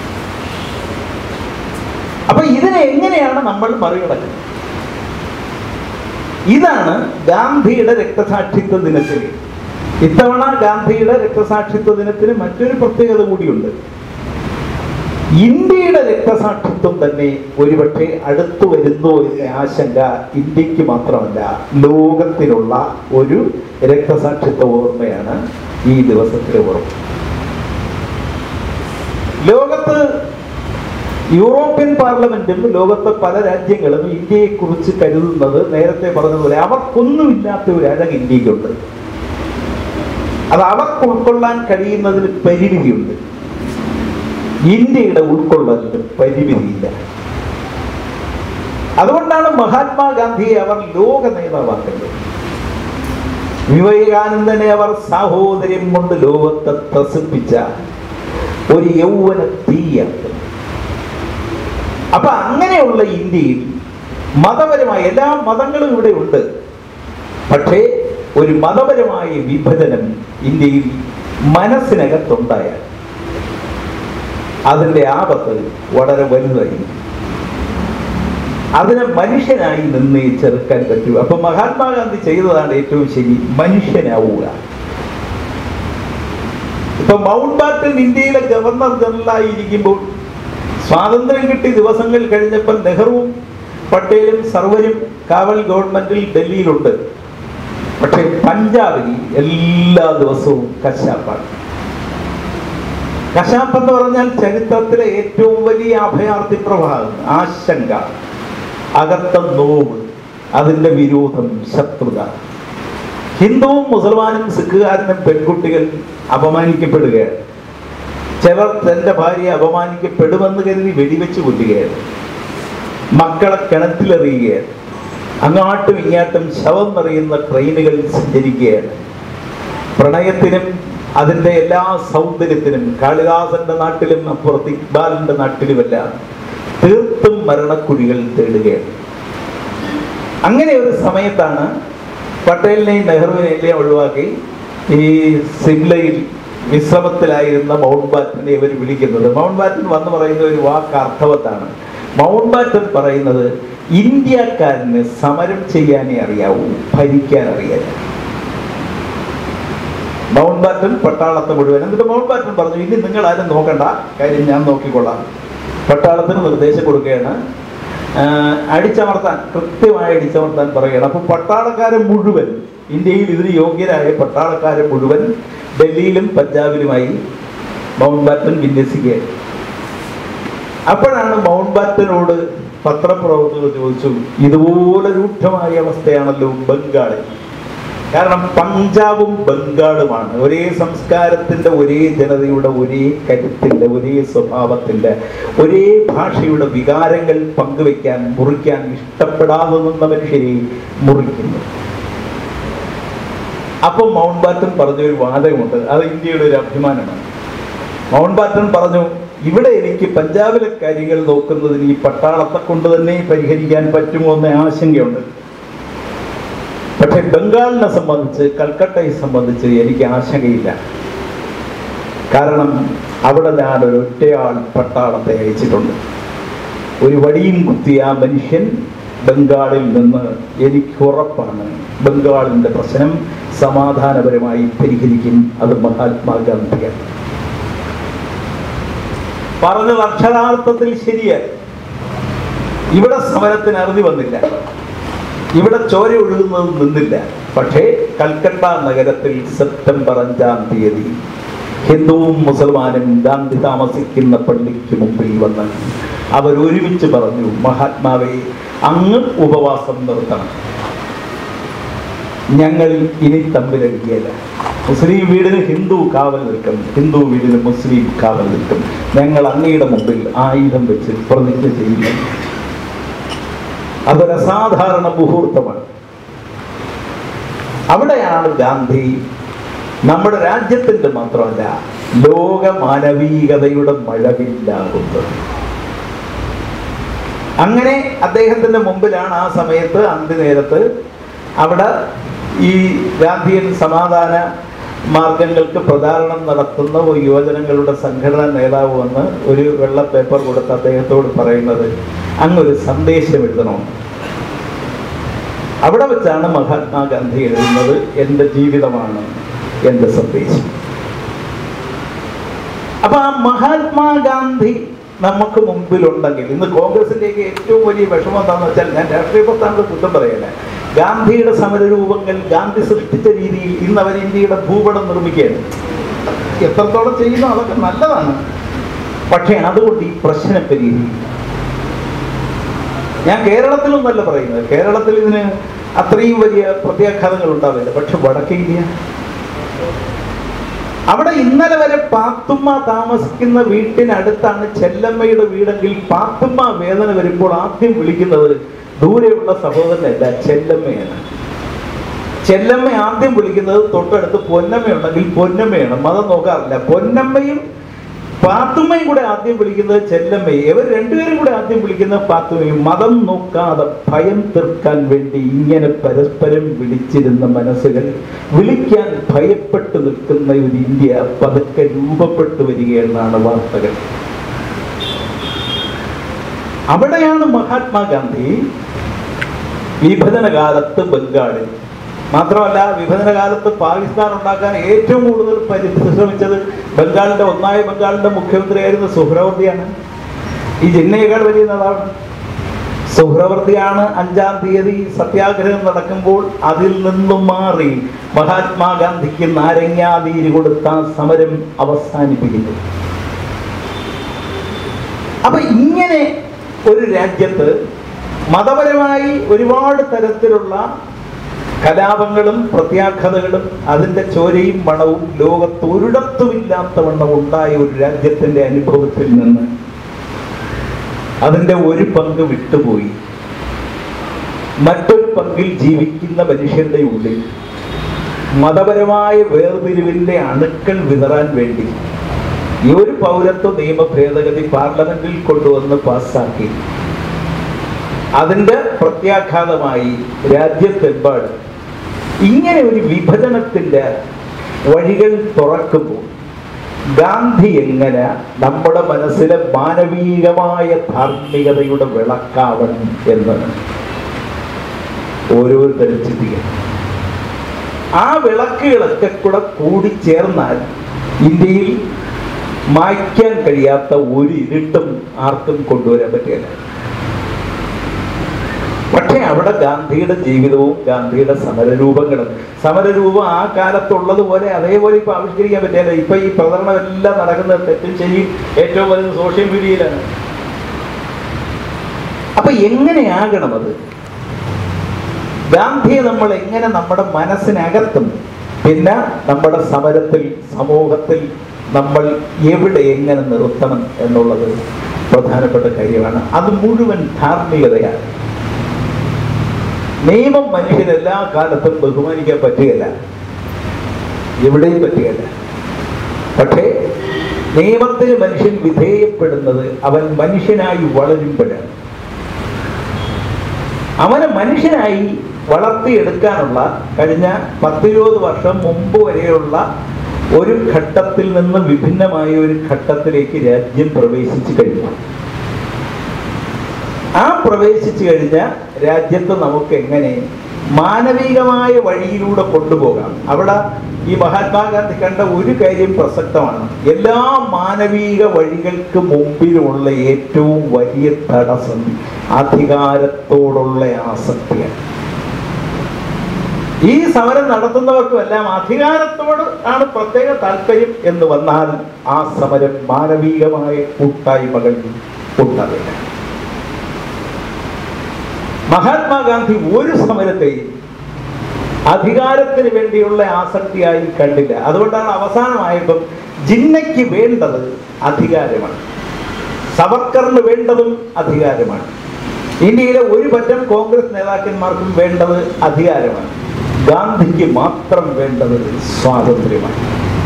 അപ്പൊ ഇതിനെ എങ്ങനെയാണ് നമ്മൾ മറികടക്കുന്നത് ഇതാണ് ഗാന്ധിയുടെ രക്തസാക്ഷിത്വ ദിനത്തിൽ ഇത്തവണ ഗാന്ധിയുടെ രക്തസാക്ഷിത്വ ദിനത്തിന് മറ്റൊരു പ്രത്യേകത കൂടിയുണ്ട് ഇന്ത്യയുടെ രക്തസാക്ഷിത്വം തന്നെ ഒരുപക്ഷെ അടുത്തു വരുന്നു എന്ന ആശങ്ക ഇന്ത്യക്ക് മാത്രമല്ല ലോകത്തിലുള്ള ഒരു രക്തസാക്ഷിത്വ ഓർമ്മയാണ് ഈ ദിവസത്തിലെ ഓർമ്മ ലോകത്ത് യൂറോപ്യൻ പാർലമെന്റും ലോകത്തെ പല രാജ്യങ്ങളും ഇന്ത്യയെ കുറിച്ച് കരുതുന്നത് നേരത്തെ പറഞ്ഞതുപോലെ അവർക്കൊന്നുമില്ലാത്ത ഒരു അഴക് ഇന്ത്യക്കുണ്ട് അത് അവർക്ക് ഉൾക്കൊള്ളാൻ കഴിയുന്നതിന് പരിമിതിയുണ്ട് ഇന്ത്യയുടെ ഉൾക്കൊള്ളലിന് പരിമിതിയില്ല അതുകൊണ്ടാണ് മഹാത്മാഗാന്ധിയെ അവർ ലോക നേതാവാക്കുന്നത് വിവേകാനന്ദനെ അവർ സാഹോദര്യം കൊണ്ട് ലോകത്തെ ത്രസിപ്പിച്ച ഒരു യൗവന തീയാക്കുന്നത് അപ്പൊ അങ്ങനെയുള്ള ഇന്ത്യയിൽ മതപരമായ എല്ലാ മതങ്ങളും ഇവിടെ ഉണ്ട് പക്ഷേ ഒരു മതപരമായ വിഭജനം ഇന്ത്യയിൽ മനസ്സിനകത്തുണ്ടായാൽ അതിന്റെ ആപത്ത് വളരെ വലുതായിരിക്കും അതിനെ മനുഷ്യനായി നിന്ന് ചെറുക്കാൻ പറ്റൂ അപ്പൊ മഹാത്മാഗാന്ധി ചെയ്തതാണ് ഏറ്റവും ശരി മനുഷ്യനാവുക ഇപ്പൊ മൗണ്ട് ബാറ്റൻ ഇന്ത്യയിലെ ഗവർണർ ജനറലായി ഇരിക്കുമ്പോൾ സ്വാതന്ത്ര്യം കിട്ടി ദിവസങ്ങൾ കഴിഞ്ഞപ്പോൾ നെഹ്റുവും പട്ടേലും സർവരും കാവൽ ഗവൺമെന്റിൽ ഡൽഹിയിലുണ്ട് പക്ഷെ പഞ്ചാബിൽ എല്ലാ ദിവസവും കശാപ്പാണ് കശാപ്പ് എന്ന് പറഞ്ഞാൽ ചരിത്രത്തിലെ ഏറ്റവും വലിയ അഭയാർത്ഥി പ്രഭാവം ആശങ്ക അകത്ത നോവ് അതിന്റെ വിരോധം ശത്രുത ഹിന്ദുവും മുസൽമാനും സിഖുകാരനും പെൺകുട്ടികൾ അപമാനിക്കപ്പെടുകയാണ് ചിലർ തന്റെ ഭാര്യയെ അപമാനിക്കപ്പെടുമെന്ന് കരുതി വെടിവെച്ച് കൊല്ലുകയാണ് മക്കളെ കിണറ്റിലെറിയുകയാണ് അങ്ങാട്ടും ഇങ്ങാട്ടും ശവം നിറയുന്ന ട്രെയിനുകൾ സഞ്ചരിക്കുകയാണ് പ്രണയത്തിനും അതിൻ്റെ എല്ലാ സൗന്ദര്യത്തിനും കാളിദാസന്റെ നാട്ടിലും അപ്പുറത്ത് ഇക്ബാലിന്റെ നാട്ടിലുമെല്ലാം തീർത്തും മരണക്കുഴികൾ തേടുകയാണ് അങ്ങനെ ഒരു സമയത്താണ് പട്ടേലിനെയും നെഹ്റുവിനെയും ഒഴിവാക്കി ഈ സിംലയിൽ വിശ്രമത്തിലായിരുന്ന മൗണ്ട് ബാറ്റനെ ഇവർ വിളിക്കുന്നത് മൗണ്ട് ബാറ്റൻ വന്ന് പറയുന്ന ഒരു വാക്ക് അർത്ഥവത്താണ് മൗണ്ട് ബാറ്റൻ പറയുന്നത് ഇന്ത്യക്കാരന് സമരം ചെയ്യാനേ അറിയാവൂ ഭരിക്കാൻ അറിയാല്ല മൗണ്ട് ബാറ്റൻ പട്ടാളത്തെ മുഴുവൻ എന്നിട്ട് മൗണ്ട് ബാറ്റൻ പറഞ്ഞു ഇനി നിങ്ങൾ ആരും നോക്കണ്ട കാര്യം ഞാൻ നോക്കിക്കൊള്ളാം പട്ടാളത്തിന് നിർദ്ദേശം കൊടുക്കുകയാണ് ആഹ് അടിച്ചമർത്താൻ കൃത്യമായി അടിച്ചമർത്താൻ പറയുകയാണ് അപ്പൊ പട്ടാളക്കാരെ മുഴുവൻ ഇന്ത്യയിൽ ഇതിന് യോഗ്യരായ പട്ടാളക്കാരെ മുഴുവൻ ഡൽഹിയിലും പഞ്ചാബിലുമായി മൗണ്ട് ബാറ്റൻ വിന്യസിക്കുകയാണ് അപ്പോഴാണ് മൗണ്ട് ബാറ്റനോട് പത്രപ്രവർത്തകർ ചോദിച്ചു ഇതുപോലെ രൂക്ഷമായ അവസ്ഥയാണല്ലോ ബംഗാളിൽ കാരണം പഞ്ചാബും ബംഗാളുമാണ് ഒരേ സംസ്കാരത്തിന്റെ ഒരേ ജനതയുടെ ഒരേ കരുത്തിന്റെ ഒരേ സ്വഭാവത്തിന്റെ ഒരേ ഭാഷയുടെ വികാരങ്ങൾ പങ്കുവെക്കാൻ മുറിക്കാൻ ഇഷ്ടപ്പെടാതെ നിന്ന മനുഷ്യരെ മുറിക്കുന്നു അപ്പൊ മൗണ്ട് ബാറ്റൻ പറഞ്ഞ ഒരു വാദമുണ്ട് അത് ഇന്ത്യയുടെ ഒരു അഭിമാനമാണ് മൗണ്ട് ബാറ്റൻ പറഞ്ഞു ഇവിടെ എനിക്ക് പഞ്ചാബിലെ കാര്യങ്ങൾ നോക്കുന്നതിന് ഈ പട്ടാളത്തെ കൊണ്ട് തന്നെ പരിഹരിക്കാൻ പറ്റുമോ എന്ന ആശങ്കയുണ്ട് പക്ഷെ ബംഗാളിനെ സംബന്ധിച്ച് കൽക്കട്ടയെ സംബന്ധിച്ച് എനിക്ക് ആശങ്കയില്ല കാരണം അവിടെ ഞാൻ ഒരു ഒറ്റയാൾ പട്ടാളത്തെ അയച്ചിട്ടുണ്ട് ഒരു വടിയും കുത്തിയ ആ മനുഷ്യൻ ബംഗാളിൽ നിന്ന് എനിക്ക് ഉറപ്പാണ് ബംഗാളിന്റെ പ്രശ്നം സമാധാനപരമായി പരിഹരിക്കും അത് മഹാത്മാഗാന്ധിയാണ് പറഞ്ഞത് അക്ഷരാർത്ഥത്തിൽ ശരിയായി ഇവിടെ സമരത്തിന് അറുതി വന്നില്ല ഇവിടെ ചോര ഒഴുകുന്നത് നിന്നില്ല പക്ഷേ കൽക്കട്ട നഗരത്തിൽ സെപ്റ്റംബർ അഞ്ചാം തീയതി ഹിന്ദുവും മുസൽമാനും ഗാന്ധി താമസിക്കുന്ന പള്ളിക്ക് മുമ്പിൽ വന്ന് അവർ ഒരുമിച്ച് പറഞ്ഞു മഹാത്മാവെ അങ്ങ് ഉപവാസം നിർത്തണം ഞങ്ങൾ ഇനി തമ്മിലടിക്കുകയില്ല മുസ്ലിം വീടിന് ഹിന്ദു കാവൽ നിൽക്കും ഹിന്ദു വീടിന് മുസ്ലിം കാവൽ നിൽക്കും ഞങ്ങൾ അങ്ങയുടെ മുമ്പിൽ ആയുധം വെച്ച് പ്രതിജ്ഞ ചെയ്യുന്നു അതൊരു അസാധാരണ മുഹൂർത്തമാണ് അവിടെയാണ് ഗാന്ധി നമ്മുടെ രാജ്യത്തിന്റെ മാത്രമല്ല ലോക മാനവീകതയുടെ മഴവില്ലാകുന്നത് അങ്ങനെ അദ്ദേഹത്തിന്റെ മുമ്പിലാണ് ആ സമയത്ത് അന്ത്യനേരത്ത് അവിടെ ഈ ഗാന്ധിയൻ സമാധാന മാർഗങ്ങൾക്ക് പ്രചാരണം നടത്തുന്ന ഒരു യുവജനങ്ങളുടെ സംഘടനാ നേതാവ് വന്ന് ഒരു വെള്ള പേപ്പർ കൊടുത്ത് അദ്ദേഹത്തോട് പറയുന്നത് അങ്ങൊരു സന്ദേശം എഴുതണം അവിടെ വെച്ചാണ് മഹാത്മാഗാന്ധി എഴുതുന്നത് എൻ്റെ ജീവിതമാണ് എൻ്റെ സന്ദേശം അപ്പൊ ആ മഹാത്മാഗാന്ധി നമുക്ക് മുമ്പിലുണ്ടെങ്കിൽ ഇന്ന് കോൺഗ്രസിലേക്ക് ഏറ്റവും വലിയ വിഷമം എന്താണെന്ന് വെച്ചാൽ ഞാൻ രാഷ്ട്രീയ പ്രസ്ഥാനത്തെ കുറ്റം പറയല്ല ഗാന്ധിയുടെ സമരരൂപങ്ങൾ ഗാന്ധി സൃഷ്ടിച്ച രീതിയിൽ ഇന്ന് അവർ ഇന്ത്യയുടെ ഭൂപടം നിർമ്മിക്കുകയാണ് എത്രത്തോളം ചെയ്യുന്നു അതൊക്കെ നല്ലതാണ് പക്ഷേ അതുകൊണ്ട് ഈ പ്രശ്നം പരിഹരിക്കും ഞാൻ കേരളത്തിലൊന്നല്ല പറയുന്നത് കേരളത്തിൽ ഇതിന് അത്രയും വലിയ പ്രത്യാഘാതങ്ങൾ ഉണ്ടാവില്ല പക്ഷെ വടക്കേ ഇന്ത്യ അവിടെ ഇന്നലെ വരെ പാത്തുമ്മ താമസിക്കുന്ന വീട്ടിനടുത്താണ് ചെല്ലമ്മയുടെ വീടെങ്കിൽ പാത്തുമ്മ വേദന വരുമ്പോൾ ആദ്യം വിളിക്കുന്നത് ദൂരെയുള്ള സഹോദരനല്ല ചെല്ലമ്മയാണ് ചെല്ലമ്മ ആദ്യം വിളിക്കുന്നത് തൊട്ടടുത്ത് പൊന്നമ്മയുണ്ടെങ്കിൽ പൊന്നമ്മയാണ് മതം നോക്കാറില്ല പൊന്നമ്മയും പാത്തുമ്മയും കൂടെ ആദ്യം വിളിക്കുന്നത് ചെല്ലമ്മയും ഇവർ രണ്ടുപേരും കൂടെ ആദ്യം വിളിക്കുന്നത് പാത്തുമ്മയും മതം നോക്കാതെ ഭയം തീർക്കാൻ വേണ്ടി ഇങ്ങനെ പരസ്പരം വിളിച്ചിരുന്ന മനസ്സുകൾ വിളിക്കാൻ ഭയപ്പെട്ടു നിൽക്കുന്ന ഒരു ഇന്ത്യ പതുക്കെ രൂപപ്പെട്ടു വരികയെന്നാണ് വാർത്തകൾ അവിടെയാണ് മഹാത്മാഗാന്ധി വിഭജന കാലത്ത് ബംഗാളിൽ മാത്രമല്ല വിഭജന കാലത്ത് പാകിസ്ഥാൻ ഉണ്ടാക്കാൻ ഏറ്റവും കൂടുതൽ പരിശ്രമിച്ചത് ബംഗാളിന്റെ ഒന്നായ ബംഗാളിന്റെ മുഖ്യമന്ത്രിയായിരുന്ന സുഹ്രവർത്തിയാണ് ഈ ജിന്നയേക്കാൾ വലിയ നേതാവാണ് സുഹ്രവർത്തിയാണ് അഞ്ചാം തീയതി സത്യാഗ്രഹം നടക്കുമ്പോൾ അതിൽ നിന്നും മാറി മഹാത്മാഗാന്ധിക്ക് നാരങ്ങാതീര് കൊടുത്ത ആ സമരം അവസാനിപ്പിക്കുന്നത് അപ്പൊ ഇങ്ങനെ ഒരു രാജ്യത്ത് മതപരമായി ഒരുപാട് തരത്തിലുള്ള കലാപങ്ങളും പ്രത്യാഘാതകളും അതിൻ്റെ ചോരയും മണവും ലോകത്ത് ഒരിടത്തുമില്ലാത്ത വണ്ണം ഉണ്ടായ ഒരു രാജ്യത്തിൻ്റെ അനുഭവത്തിൽ നിന്ന് അതിൻ്റെ ഒരു പങ്ക് വിട്ടുപോയി മറ്റൊരു പങ്കിൽ ജീവിക്കുന്ന മനുഷ്യരുടെ ഉള്ളിൽ മതപരമായ വേർതിരിവിൻ്റെ അണുക്കൾ വിതറാൻ വേണ്ടി ഈ ഒരു പൗരത്വ നിയമ ഭേദഗതി പാർലമെന്റിൽ കൊണ്ടുവന്ന് പാസ്സാക്കി അതിന്റെ പ്രത്യാഘാതമായി രാജ്യത്തെമ്പാടും ഇങ്ങനെ ഒരു വിഭജനത്തിന്റെ വഴികൾ തുറക്കുമ്പോൾ ഗാന്ധി എങ്ങനെ നമ്മുടെ മനസ്സിലെ മാനവീകമായ ധാർമ്മികതയുടെ വിളക്കാവണം എന്ന് ഓരോരുത്തരും ചിന്തിക്കണം ആ വിളക്കുകളൊക്കെ കൂടെ കൂടിച്ചേർന്നാൽ ഇന്ത്യയിൽ മായ്ക്കാൻ കഴിയാത്ത ഒരു ഇരുട്ടും ആർക്കും കൊണ്ടുവരാൻ പറ്റില്ല പക്ഷേ അവിടെ ഗാന്ധിയുടെ ജീവിതവും ഗാന്ധിയുടെ സമരരൂപങ്ങളും സമരരൂപം ആ കാലത്തുള്ളതുപോലെ അതേപോലെ ഇപ്പൊ ആവിഷ്കരിക്കാൻ പറ്റില്ല ഇപ്പൊ ഈ പ്രചരണം എല്ലാം നടക്കുന്നത് തെറ്റും ശരിയും ഏറ്റവും വലുത് സോഷ്യൽ മീഡിയയിലാണ് അപ്പൊ എങ്ങനെയാകണം അത് ഗാന്ധിയെ നമ്മൾ എങ്ങനെ നമ്മുടെ മനസ്സിനകത്തും പിന്നെ നമ്മുടെ സമരത്തിൽ സമൂഹത്തിൽ നമ്മൾ എവിടെ എങ്ങനെ നിർത്തണം എന്നുള്ളത് പ്രധാനപ്പെട്ട കാര്യമാണ് അത് മുഴുവൻ ധാർമ്മികതയാണ് നിയമം മനുഷ്യൻ എല്ലാ കാലത്തും ബഹുമാനിക്കാൻ പറ്റുകയില്ല എവിടെയും പറ്റുകയില്ല പക്ഷേ നിയമത്തിന് മനുഷ്യൻ വിധേയപ്പെടുന്നത് അവൻ മനുഷ്യനായി വളരുമ്പോഴാണ് അവനെ മനുഷ്യനായി വളർത്തിയെടുക്കാനുള്ള കഴിഞ്ഞ പത്തിരുപത് വർഷം മുമ്പ് വരെയുള്ള ഒരു ഘട്ടത്തിൽ നിന്ന് വിഭിന്നമായ ഒരു ഘട്ടത്തിലേക്ക് രാജ്യം പ്രവേശിച്ചു കഴിഞ്ഞു ആ പ്രവേശിച്ചു കഴിഞ്ഞ രാജ്യത്ത് നമുക്ക് എങ്ങനെ മാനവികമായ വഴിയിലൂടെ കൊണ്ടുപോകാം അവിടെ ഈ മഹാത്മാഗാന്ധി കണ്ട ഒരു കാര്യം പ്രസക്തമാണ് എല്ലാ മാനവിക വഴികൾക്ക് മുമ്പിലുള്ള ഏറ്റവും വലിയ തടസ്സം അധികാരത്തോടുള്ള ആസക്തിയാണ് ഈ സമരം നടത്തുന്നവർക്കും എല്ലാം അധികാരത്തോട് ആണ് പ്രത്യേക താല്പര്യം എന്ന് വന്നാൽ ആ സമരം മാനവികമായ കൂട്ടായ്മകൾ ഉണ്ടാവില്ല മഹാത്മാഗാന്ധി ഒരു സമരത്തെയും അധികാരത്തിന് വേണ്ടിയുള്ള ആസക്തിയായി കണ്ടില്ല അതുകൊണ്ടാണ് അവസാനമായപ്പം ജിന്നയ്ക്ക് വേണ്ടത് അധികാരമാണ് സവർക്കറിന് വേണ്ടതും അധികാരമാണ് ഇന്ത്യയിലെ ഒരു പറ്റം കോൺഗ്രസ് നേതാക്കന്മാർക്കും വേണ്ടത് അധികാരമാണ് ഗാന്ധിക്ക് മാത്രം വേണ്ടത് സ്വാതന്ത്ര്യമാണ്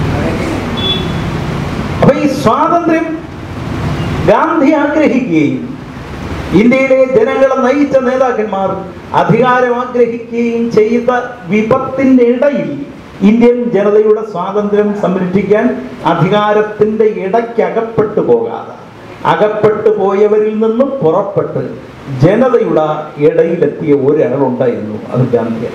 അപ്പൊ ഈ സ്വാതന്ത്ര്യം ഗാന്ധി ആഗ്രഹിക്കുകയും ഇന്ത്യയിലെ ജനങ്ങളെ നയിച്ച നേതാക്കന്മാർ അധികാരം ആഗ്രഹിക്കുകയും ചെയ്ത വിപത്തിന്റെ ഇടയിൽ ഇന്ത്യൻ ജനതയുടെ സ്വാതന്ത്ര്യം സംരക്ഷിക്കാൻ അധികാരത്തിന്റെ ഇടയ്ക്ക് അകപ്പെട്ടു പോകാതെ അകപ്പെട്ടു പോയവരിൽ നിന്നും പുറപ്പെട്ട് ജനതയുടെ ഇടയിലെത്തിയ ഒരാളുണ്ടായിരുന്നു അത് ഗാന്ധിയാണ്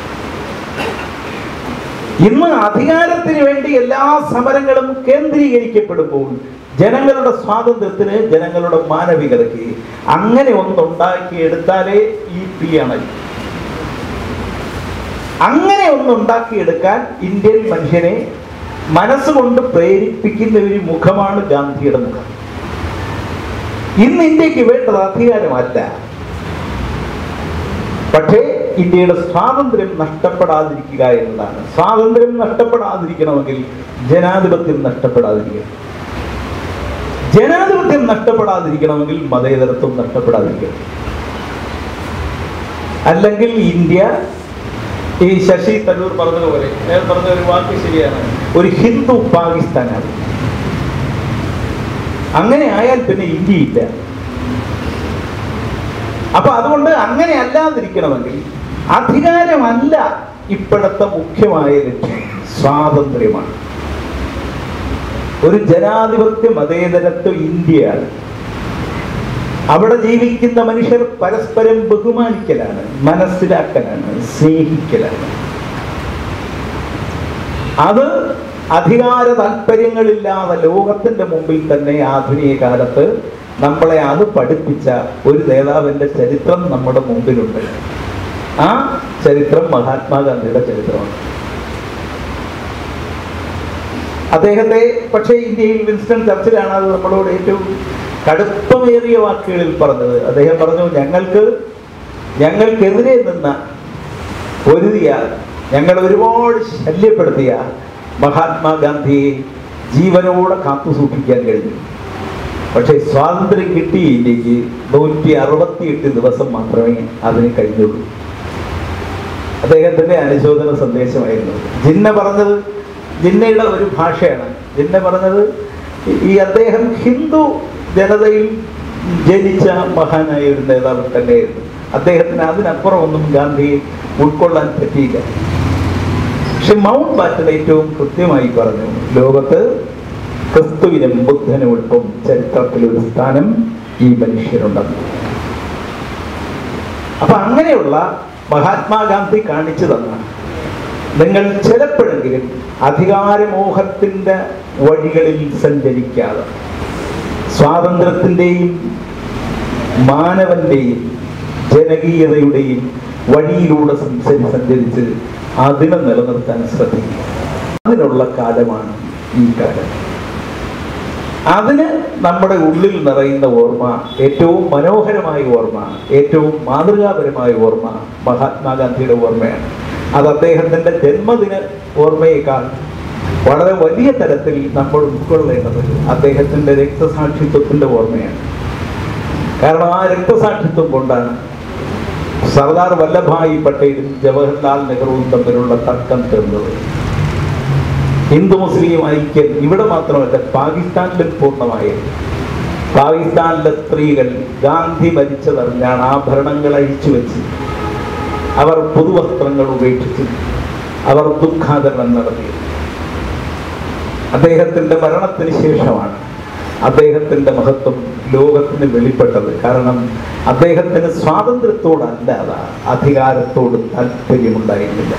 ഇന്ന് അധികാരത്തിന് വേണ്ടി എല്ലാ സമരങ്ങളും കേന്ദ്രീകരിക്കപ്പെടുമ്പോൾ ജനങ്ങളുടെ സ്വാതന്ത്ര്യത്തിന് ജനങ്ങളുടെ മാനവികതയ്ക്ക് അങ്ങനെ ഒന്നുണ്ടാക്കിയെടുത്താലേ ഈ പി അണയും അങ്ങനെ ഒന്നുണ്ടാക്കിയെടുക്കാൻ ഇന്ത്യൻ മനുഷ്യനെ മനസ്സുകൊണ്ട് പ്രേരിപ്പിക്കുന്ന ഒരു മുഖമാണ് ഗാന്ധിയുടെ മുഖം ഇന്ന് ഇന്ത്യക്ക് വേണ്ടത് അധികാരമല്ല പക്ഷേ ഇന്ത്യയുടെ സ്വാതന്ത്ര്യം നഷ്ടപ്പെടാതിരിക്കുക എന്നതാണ് സ്വാതന്ത്ര്യം നഷ്ടപ്പെടാതിരിക്കണമെങ്കിൽ ജനാധിപത്യം നഷ്ടപ്പെടാതിരിക്കണം ജനാധിപത്യം നഷ്ടപ്പെടാതിരിക്കണമെങ്കിൽ മതേതരത്വം നഷ്ടപ്പെടാതിരിക്കണം അല്ലെങ്കിൽ ഇന്ത്യ ഈ ശശി തരൂർ പറഞ്ഞതുപോലെ അയാൾ പറഞ്ഞ ഒരു വാക്ക് ശരിയാണ് ഒരു ഹിന്ദു പാകിസ്ഥാനാണ് അങ്ങനെ ആയാൽ പിന്നെ ഇന്ത്യയില്ല അപ്പൊ അതുകൊണ്ട് അങ്ങനെ അല്ലാതിരിക്കണമെങ്കിൽ അധികാരമല്ല ഇപ്പോഴത്തെ മുഖ്യമായ ലക്ഷ്യം സ്വാതന്ത്ര്യമാണ് ഒരു ജനാധിപത്യ മതേതരത്വ ഇന്ത്യയാണ് അവിടെ ജീവിക്കുന്ന മനുഷ്യർ പരസ്പരം ബഹുമാനിക്കലാണ് മനസ്സിലാക്കലാണ് സ്നേഹിക്കലാണ് അത് അധികാര താല്പര്യങ്ങളില്ലാതെ ലോകത്തിന്റെ മുമ്പിൽ തന്നെ ആധുനിക കാലത്ത് നമ്മളെ അത് പഠിപ്പിച്ച ഒരു നേതാവിന്റെ ചരിത്രം നമ്മുടെ മുമ്പിലുണ്ട് ആ ചരിത്രം മഹാത്മാഗാന്ധിയുടെ ചരിത്രമാണ് അദ്ദേഹത്തെ പക്ഷേ ഇന്ത്യയിൽ വിൻസ്റ്റൺ ചർച്ചിലാണ് അത് നമ്മളോട് ഏറ്റവും കടുപ്പമേറിയ വാക്കുകളിൽ പറഞ്ഞത് അദ്ദേഹം പറഞ്ഞു ഞങ്ങൾക്ക് ഞങ്ങൾക്കെതിരെ നിന്ന പൊരുതിയ ഞങ്ങൾ ഒരുപാട് ശല്യപ്പെടുത്തിയ മഹാത്മാഗാന്ധിയെ ജീവനോടെ കാത്തു സൂക്ഷിക്കാൻ കഴിഞ്ഞു പക്ഷേ സ്വാതന്ത്ര്യം കിട്ടി ഇന്ത്യക്ക് നൂറ്റി അറുപത്തിയെട്ട് ദിവസം മാത്രമേ അതിന് കഴിഞ്ഞുള്ളൂ അദ്ദേഹത്തിന്റെ അനുശോചന സന്ദേശമായിരുന്നു ജിന്ന പറഞ്ഞത് ജിന്നയുടെ ഒരു ഭാഷയാണ് ജിന്ന പറഞ്ഞത് ഈ അദ്ദേഹം ഹിന്ദു ജനതയിൽ ജനിച്ച മഹാനായ ഒരു നേതാവ് തന്നെയായിരുന്നു അദ്ദേഹത്തിന് അതിനപ്പുറം ഒന്നും ഗാന്ധിയെ ഉൾക്കൊള്ളാൻ പറ്റിയില്ല പക്ഷെ മൗണ്ട് ബാറ്റൻ ഏറ്റവും കൃത്യമായി പറഞ്ഞു ലോകത്ത് ക്രിസ്തുവിനും ബുദ്ധനും ഒപ്പം ചരിത്രത്തിൽ ഒരു സ്ഥാനം ഈ മനുഷ്യരുണ്ടെന്ന് അപ്പൊ അങ്ങനെയുള്ള മഹാത്മാഗാന്ധി കാണിച്ചു തന്ന നിങ്ങൾ ചിലപ്പോഴെങ്കിലും അധികാരമോഹത്തിന്റെ വഴികളിൽ സഞ്ചരിക്കാതെ സ്വാതന്ത്ര്യത്തിൻ്റെയും മാനവന്റെയും ജനകീയതയുടെയും വഴിയിലൂടെ സഞ്ചരി സഞ്ചരിച്ച് അതിനെ നിലനിർത്താൻ ശ്രദ്ധിക്കുക അതിനുള്ള കാലമാണ് ഈ കാലം അതിന് നമ്മുടെ ഉള്ളിൽ നിറയുന്ന ഓർമ്മ ഏറ്റവും മനോഹരമായ ഓർമ്മ ഏറ്റവും മാതൃകാപരമായ ഓർമ്മ മഹാത്മാഗാന്ധിയുടെ ഓർമ്മയാണ് അത് അദ്ദേഹത്തിന്റെ ജന്മദിന ഓർമ്മയേക്കാൾ വളരെ വലിയ തരത്തിൽ നമ്മൾ ഉൾക്കൊള്ളേണ്ടത് അദ്ദേഹത്തിന്റെ രക്തസാക്ഷിത്വത്തിന്റെ ഓർമ്മയാണ് കാരണം ആ രക്തസാക്ഷിത്വം കൊണ്ടാണ് സർദാർ വല്ലഭായി പട്ടേലും ജവഹർലാൽ നെഹ്റുവും തമ്മിലുള്ള തർക്കം തീർന്നത് ഹിന്ദു മുസ്ലിം ഐക്യം ഇവിടെ മാത്രമല്ല പാകിസ്ഥാനിലും പൂർണ്ണമായി പാകിസ്ഥാനിലെ സ്ത്രീകൾ ഗാന്ധി മരിച്ചതറിഞ്ഞാണ് ആഭരണങ്ങൾ അഴിച്ചു വെച്ച് അവർ പുതുവസ്ത്രങ്ങൾ ഉപേക്ഷിച്ചു അവർ ദുഃഖാചരണം നടത്തി അദ്ദേഹത്തിന്റെ മരണത്തിന് ശേഷമാണ് അദ്ദേഹത്തിന്റെ മഹത്വം ലോകത്തിന് വെളിപ്പെട്ടത് കാരണം അദ്ദേഹത്തിന് സ്വാതന്ത്ര്യത്തോടല്ലാതെ അധികാരത്തോട് താല്പര്യമുണ്ടായിരുന്നില്ല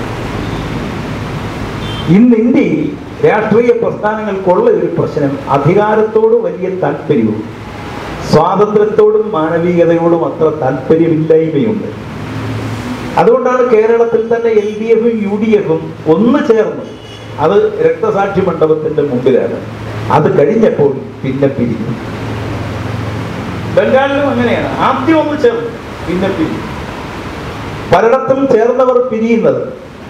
ഇന്ന് ഇന്ത്യയിൽ രാഷ്ട്രീയ പ്രസ്ഥാനങ്ങൾക്കുള്ള ഒരു പ്രശ്നം അധികാരത്തോട് വലിയ താല്പര്യവും സ്വാതന്ത്ര്യത്തോടും മാനവികതയോടും അത്ര താല്പര്യമില്ലായ്മയുണ്ട് അതുകൊണ്ടാണ് കേരളത്തിൽ തന്നെ എൽ ഡി എഫും യു ഡി എഫും ഒന്ന് ചേർന്ന് അത് രക്തസാക്ഷി മണ്ഡപത്തിന്റെ മുമ്പിലാണ് അത് കഴിഞ്ഞപ്പോൾ പിന്നെ പിരിഞ്ഞു ബംഗാളിലും അങ്ങനെയാണ് ആദ്യം ഒന്ന് ചേർന്നു പിന്നെ പിരിഞ്ഞു പലയിടത്തും ചേർന്നവർ പിരിയുന്നത്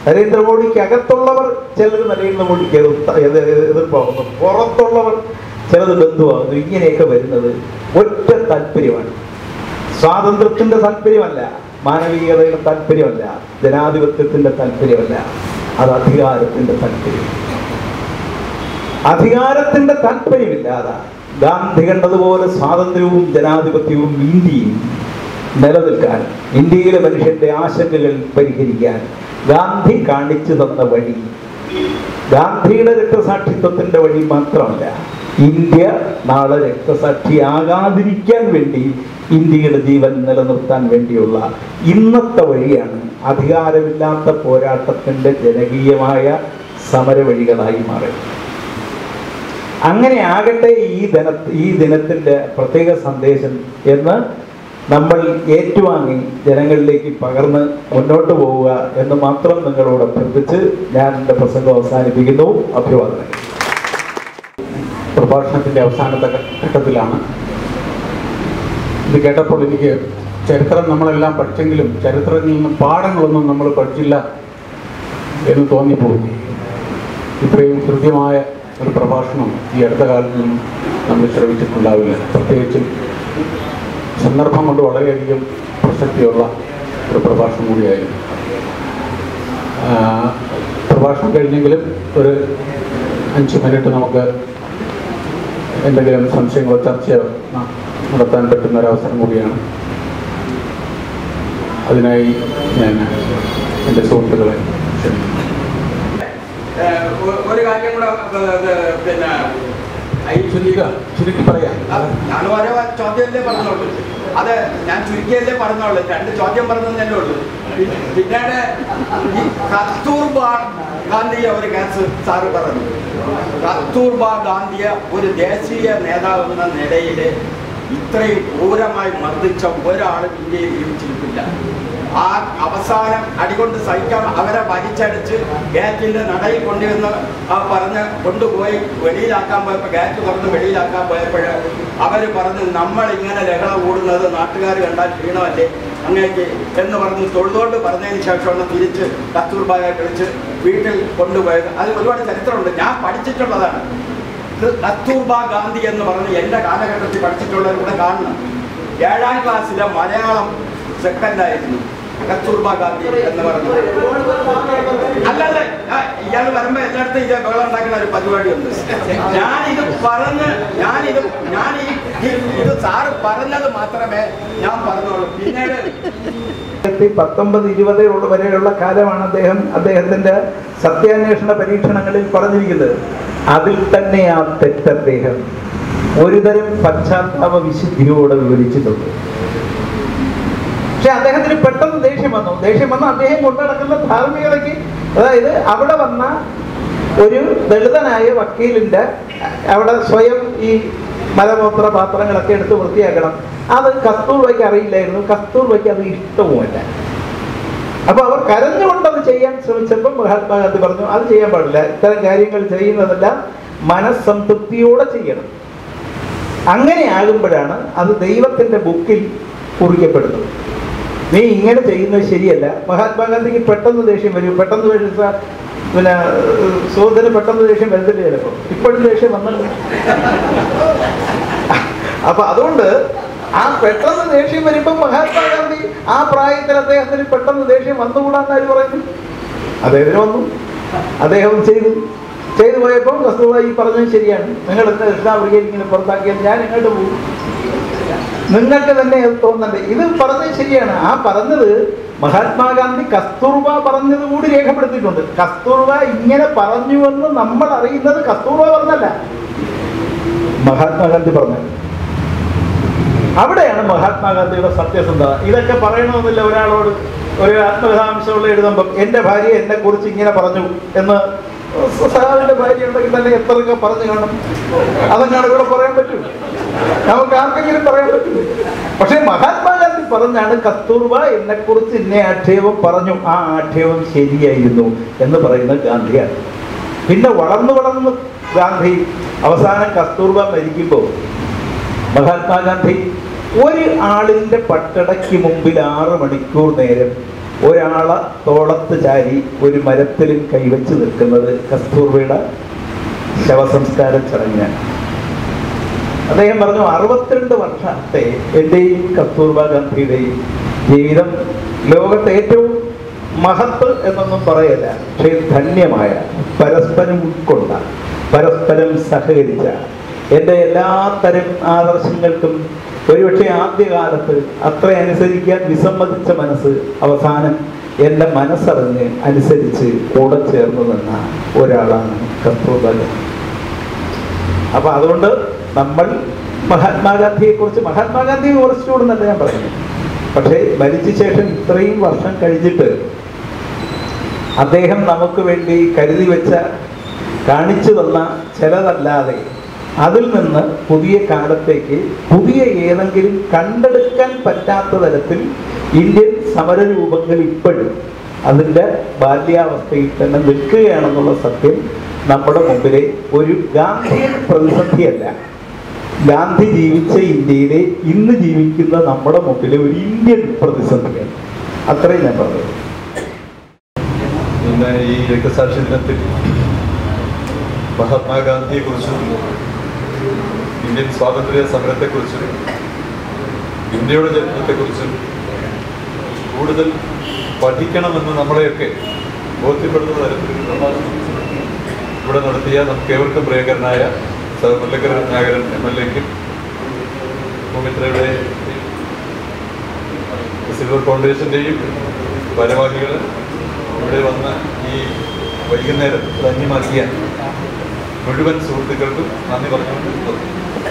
നരേന്ദ്രമോദിക്ക് അകത്തുള്ളവർ ചിലർ നരേന്ദ്രമോദിക്ക് എതിർത്ത- എതിർ- എതിർപ്പാകുന്നു പുറത്തുള്ളവർ ചിലത് ബന്ധുവാകുന്നു ഇങ്ങനെയൊക്കെ വരുന്നത് ഒറ്റ താല്പര്യമാണ് സ്വാതന്ത്ര്യത്തിന്റെ താല്പര്യമല്ല മാനവികതയുടെ താല്പര്യമല്ല ജനാധിപത്യത്തിന്റെ താല്പര്യമല്ല അത് അധികാരത്തിന്റെ താല്പര്യം അധികാരത്തിന്റെ താല്പര്യമില്ലാതെ ഗാന്ധി കണ്ടതുപോലെ സ്വാതന്ത്ര്യവും ജനാധിപത്യവും ഇന്ത്യയും നിലനിൽക്കാൻ ഇന്ത്യയിലെ മനുഷ്യന്റെ ആശങ്കകൾ പരിഹരിക്കാൻ ഗാന്ധി കാണിച്ചു തന്ന വഴി ഗാന്ധിയുടെ രക്തസാക്ഷിത്വത്തിന്റെ വഴി മാത്രമല്ല ഇന്ത്യ നാളെ രക്തസാക്ഷിയാകാതിരിക്കാൻ വേണ്ടി ഇന്ത്യയുടെ ജീവൻ നിലനിർത്താൻ വേണ്ടിയുള്ള ഇന്നത്തെ വഴിയാണ് അധികാരമില്ലാത്ത പോരാട്ടത്തിന്റെ ജനകീയമായ സമരവഴികളായി മാറി അങ്ങനെ ആകട്ടെ ഈ ദിന ഈ ദിനത്തിന്റെ പ്രത്യേക സന്ദേശം എന്ന് നമ്മൾ ഏറ്റുവാങ്ങി ജനങ്ങളിലേക്ക് പകർന്ന് മുന്നോട്ട് പോവുക എന്ന് മാത്രം നിങ്ങളോട് അഭ്യർത്ഥിച്ച് ഞാൻ എൻ്റെ പ്രസംഗം അവസാനിപ്പിക്കുന്നു അഭിവാദനം പ്രഭാഷണത്തിന്റെ അവസാനത്തെ ഘ- ഘട്ടത്തിലാണ് ഇത് കേട്ടപ്പോൾ എനിക്ക് ചരിത്രം നമ്മളെല്ലാം പഠിച്ചെങ്കിലും ചരിത്രത്തിൽ നിന്ന് പാഠങ്ങളൊന്നും നമ്മൾ പഠിച്ചില്ല എന്ന് തോന്നിപ്പോയി ഇത്രയും കൃത്യമായ ഒരു പ്രഭാഷണം ഈ അടുത്ത കാലത്ത് നിന്നും നമ്മൾ ശ്രമിച്ചിട്ടുണ്ടാവില്ല പ്രത്യേകിച്ചും സന്ദർഭം കൊണ്ട് വളരെയധികം പ്രസക്തിയുള്ള ഒരു പ്രഭാഷണം കൂടിയായിരുന്നു ആ, പ്രഭാഷണം കഴിഞ്ഞെങ്കിലും ഒരു അഞ്ച് മിനിറ്റ് നമുക്ക് എന്തെങ്കിലും സംശയങ്ങളോ ചർച്ചയോ ന- നടത്താൻ പറ്റുന്ന ഒരു അവസരം കൂടിയാണ് അതിനായി ഞാൻ എൻ്റെ സുഹൃത്തുക്കളെ ക്ഷണിക്കുന്നു ഏഹ് ഒ- ഒരു കാര്യം കൂടെ ഏഹ് ഇത് പിന്നെ ഈ ചുരുക്കുക ചുരുക്കി പറയാം അത് ഞാൻ ഓരോ ചോദ്യമല്ലേ പറഞ്ഞോളൂ അത് ഞാൻ ചുരുക്കിയല്ലേ പറഞ്ഞോളൂ രണ്ട് ചോദ്യം പറഞ്ഞതല്ലേ ഉള്ളൂ പി- പിന്നീട് ഈ കസ്തൂർബാ ഗാന്ധിയെ ഒരു കേസ് സാറ് പറഞ്ഞു കസ്തൂർബാ ഗാന്ധിയെ ഒരു ദേശീയ നേതാവെന്ന നിലയിൽ ഇത്രയും ക്രൂരമായി മർദ്ദിച്ച ഒരാളും ഇന്ത്യയിൽ ജീവിച്ചിരിപ്പില്ല ആ അവസാനം അടികൊണ്ട് സഹിക്കാൻ അവരെ വലിച്ചടിച്ച് ഗേറ്റിന്റെ നടയിൽ കൊണ്ടുവന്ന് ആ പറഞ്ഞ് കൊണ്ടുപോയി വെളിയിലാക്കാൻ പോയപ്പോൾ ഗേറ്റ് തുറന്ന് വെളിയിലാക്കാൻ പോയപ്പോൾ അവർ പറഞ്ഞ് നമ്മൾ ഇങ്ങനെ ലഹള കൂടുന്നത് നാട്ടുകാർ കണ്ടാൽ ക്ഷീണമല്ലേ അങ്ങേക്ക് എന്ന് പറഞ്ഞ് തൊഴുതോണ്ട് പറഞ്ഞതിന് ശേഷമാണ് തിരിച്ച് കസ്തൂർബായെ വിളിച്ച് വീട്ടിൽ കൊണ്ടുപോയത് അത് ഒരുപാട് ചരിത്രമുണ്ട് ഞാൻ പഠിച്ചിട്ടുള്ളതാണ് ഇത് കസ്തൂർബ ഗാന്ധി എന്ന് പറഞ്ഞ് എൻ്റെ കാലഘട്ടത്തിൽ പഠിച്ചിട്ടുള്ളവർ കൂടെ കാണണം ഏഴാം ക്ലാസ്സിലെ മലയാളം സെക്കൻഡായിരുന്നു കസ്തൂർബ ഗാന്ധി എന്ന് പറഞ്ഞു അല്ലല്ല ഇയാൾ വരുമ്പോ എല്ലായിടത്തും ഇത് ബഹളം ഉണ്ടാക്കുന്ന ഒരു പരിപാടിയുണ്ട് ഞാനിത് പറഞ്ഞ് ഞാനിത് ഞാൻ ഈ ഈ- ഇത് സാറ് പറഞ്ഞത് മാത്രമേ ഞാൻ പറഞ്ഞോളൂ പിന്നീട് രണ്ടായിരത്തി പത്തൊമ്പത് ഇരുപത് വരെയുള്ള കാലമാണ് അദ്ദേഹം അദ്ദേഹത്തിന്റെ സത്യാന്വേഷണ പരീക്ഷണങ്ങളിൽ പറഞ്ഞിരിക്കുന്നത് അതിൽ തന്നെ ആ തെറ്റ് അദ്ദേഹം ഒരുതരം പശ്ചാത്താപ വിശുദ്ധിയോടെ വിവരിച്ചിട്ടുണ്ട് പക്ഷെ അദ്ദേഹത്തിന് പെട്ടെന്ന് ദേഷ്യം വന്നു ദേഷ്യം വന്ന് അദ്ദേഹം കൊണ്ടു നടക്കുന്ന ധാർമ്മികതയ്ക്ക് അതായത് അവിടെ വന്ന ഒരു ദളിതനായ വക്കീലിന്റെ അവിടെ സ്വയം ഈ മലമൂത്ര പാത്രങ്ങളൊക്കെ എടുത്ത് വൃത്തിയാക്കണം അത് കസ്തൂർബയ്ക്ക് അറിയില്ലായിരുന്നു കസ്തൂർബയ്ക്ക് അത് ഇഷ്ടവുമല്ല അപ്പൊ അവർ കരഞ്ഞുകൊണ്ട് അത് ചെയ്യാൻ ശ്രമിച്ചപ്പോൾ മഹാത്മാഗാന്ധി പറഞ്ഞു അത് ചെയ്യാൻ പാടില്ല ഇത്തരം കാര്യങ്ങൾ ചെയ്യുന്നതെല്ലാം മനസ്സംതൃപ്തിയോടെ ചെയ്യണം അങ്ങനെ ആകുമ്പോഴാണ് അത് ദൈവത്തിന്റെ ബുക്കിൽ കുറിക്കപ്പെടുന്നത് നീ ഇങ്ങനെ ചെയ്യുന്നത് ശരിയല്ല മഹാത്മാഗാന്ധിക്ക് പെട്ടെന്ന് ദേഷ്യം വരും പെട്ടെന്ന് ദേഷ്യം സാ- പിന്നെ സുഹൃത്തിന് പെട്ടെന്ന് ദേഷ്യം വരുന്നില്ല ചിലപ്പോൾ ഇപ്പോഴും ദേഷ്യം വന്നല്ലോ അപ്പൊ അതുകൊണ്ട് ആ പെട്ടെന്ന് ദേഷ്യം വരുമ്പോ മഹാത്മാഗാന്ധി ആ പ്രായത്തിൽ അദ്ദേഹത്തിന് പെട്ടെന്ന് ദേഷ്യം വന്നുകൂടാന്നാര് പറയുന്നു അദ്ദേഹത്തിന് വന്നു അദ്ദേഹം ചെയ്തു ചെയ്തു പോയപ്പോൾ കസ്തൂർബ ഈ പറഞ്ഞത് ശരിയാണ് നിങ്ങൾ എന്താ കൃഷ്ണാവൃഗയിൽ ഇങ്ങനെ പുറത്താക്കിയാൽ ഞാൻ ഇങ്ങോട്ട് പോകും നിങ്ങൾക്ക് തന്നെ അത് തോന്നണ്ടേ ഇത് പറഞ്ഞത് ശരിയാണ് ആ പറഞ്ഞത് മഹാത്മാഗാന്ധി കസ്തൂർബ പറഞ്ഞത് കൂടി രേഖപ്പെടുത്തിയിട്ടുണ്ട് കസ്തൂർബ ഇങ്ങനെ പറഞ്ഞുവെന്ന് നമ്മൾ അറിയുന്നത് കസ്തൂർബ പറഞ്ഞല്ല മഹാത്മാഗാന്ധി പറഞ്ഞത് അവിടെയാണ് മഹാത്മാഗാന്ധിയുടെ സത്യസന്ധത ഇതൊക്കെ പറയണമെന്നില്ല ഒരാളോട് ഒരു ആത്മകഥാംശമുള്ള എഴുതുമ്പം എൻ്റെ ഭാര്യ എന്നെ കുറിച്ച് ഇങ്ങനെ പറഞ്ഞു എന്ന് സഹാവിന്റെ ഭാര്യ ഉണ്ടെങ്കിൽ തന്നെ എത്രയൊക്കെ പറഞ്ഞു കാണും അതെങ്ങാണ് ഇവിടെ പറയാൻ പറ്റൂ നമുക്ക് ആർക്കെങ്കിലും പറയാൻ പറ്റൂ പക്ഷെ മഹാത്മാഗാന്ധി പറഞ്ഞാണ് കസ്തൂർബ എന്നെ കുറിച്ച് ഇന്നെ ആക്ഷേപം പറഞ്ഞു ആ ആക്ഷേപം ശരിയായിരുന്നു എന്ന് പറയുന്ന ഗാന്ധിയാണ് പിന്നെ വളർന്നു വളർന്ന് ഗാന്ധി അവസാനം കസ്തൂർബ മരിക്കുമ്പോൾ മഹാത്മാഗാന്ധി ഒരു ആളിന്റെ പട്ടടയ്ക്ക് മുമ്പിൽ ആറ് മണിക്കൂർ നേരം ഒരാളെ തോളത്ത് ചാരി ഒരു മരത്തിലും കൈവച്ച് നിൽക്കുന്നത് കസ്തൂർബയുടെ ശവസംസ്കാര ചടങ്ങിനാണ് അദ്ദേഹം പറഞ്ഞു അറുപത്തിരണ്ട് വർഷത്തെ എൻ്റെയും കസ്തൂർബ ഗാന്ധിയുടെയും ജീവിതം ലോകത്തെ ഏറ്റവും മഹത്ത് എന്നൊന്നും പറയല്ല പക്ഷേ ധന്യമായ പരസ്പരം ഉൾക്കൊണ്ട പരസ്പരം സഹകരിച്ച എൻ്റെ എല്ലാ തരം ആദർശങ്ങൾക്കും ഒരുപക്ഷെ ആദ്യകാലത്ത് അത്ര അനുസരിക്കാൻ വിസമ്മതിച്ച മനസ്സ് അവസാനം എൻ്റെ മനസ്സറിഞ്ഞ് അനുസരിച്ച് കൂടെ ചേർന്ന് നിന്ന ഒരാളാണ് കസ്തൂർബ ഗാന്ധി അപ്പൊ അതുകൊണ്ട് നമ്മൾ മഹാത്മാഗാന്ധിയെ കുറിച്ച് മഹാത്മാഗാന്ധിയെ കുറിച്ചുകൂടെ നല്ല ഞാൻ പറയുന്നു പക്ഷേ മരിച്ച ശേഷം ഇത്രയും വർഷം കഴിഞ്ഞിട്ട് അദ്ദേഹം നമുക്ക് വേണ്ടി കരുതി വെച്ച കാണിച്ചു തന്ന ചിലതല്ലാതെ അതിൽ നിന്ന് പുതിയ കാലത്തേക്ക് പുതിയ ഏതെങ്കിലും കണ്ടെടുക്കാൻ പറ്റാത്ത തരത്തിൽ ഇന്ത്യൻ സമരരൂപങ്ങൾ ഇപ്പോഴും അതിൻ്റെ ബാല്യാവസ്ഥയിൽ തന്നെ നിൽക്കുകയാണെന്നുള്ള സത്യം നമ്മുടെ മുമ്പിലെ ഒരു ഗാന്ധിയൻ പ്രതിസന്ധിയല്ല ഗാന്ധി ജീവിച്ച ഇന്ത്യയിലെ ഇന്ന് ജീവിക്കുന്ന നമ്മുടെ മുമ്പിലെ ഒരു ഇന്ത്യൻ പ്രതിസന്ധിയാണ് അത്രയും ഞാൻ പറഞ്ഞത് ഇന്ന് ഈ രക്തസാക്ഷി ദിനത്തിൽ മഹാത്മാഗാന്ധിയെ കുറിച്ചും ഇന്ത്യൻ സ്വാതന്ത്ര്യ സമരത്തെക്കുറിച്ചും ഇന്ത്യയുടെ ചരിത്രത്തെക്കുറിച്ചും കൂടുതൽ പഠിക്കണമെന്ന് നമ്മളെയൊക്കെ ബോധ്യപ്പെടുന്ന തരത്തിൽ ഇവിടെ നടത്തിയ നമുക്ക് ഏവർക്കും പ്രിയങ്കരനായ സർ മുല്ലക്കര നാഗരൻ എം എൽ എക്കും ഭൂമിത്രയുടെ സിൽവർ ഫൗണ്ടേഷൻ്റെയും ഭാരവാഹികൾ ഇവിടെ വന്ന ഈ വൈകുന്നേരം ധന്യമാക്കിയ മുഴുവൻ സുഹൃത്തുക്കൾക്കും നന്ദി പറഞ്ഞുകൊണ്ട് നിർത്തുന്നു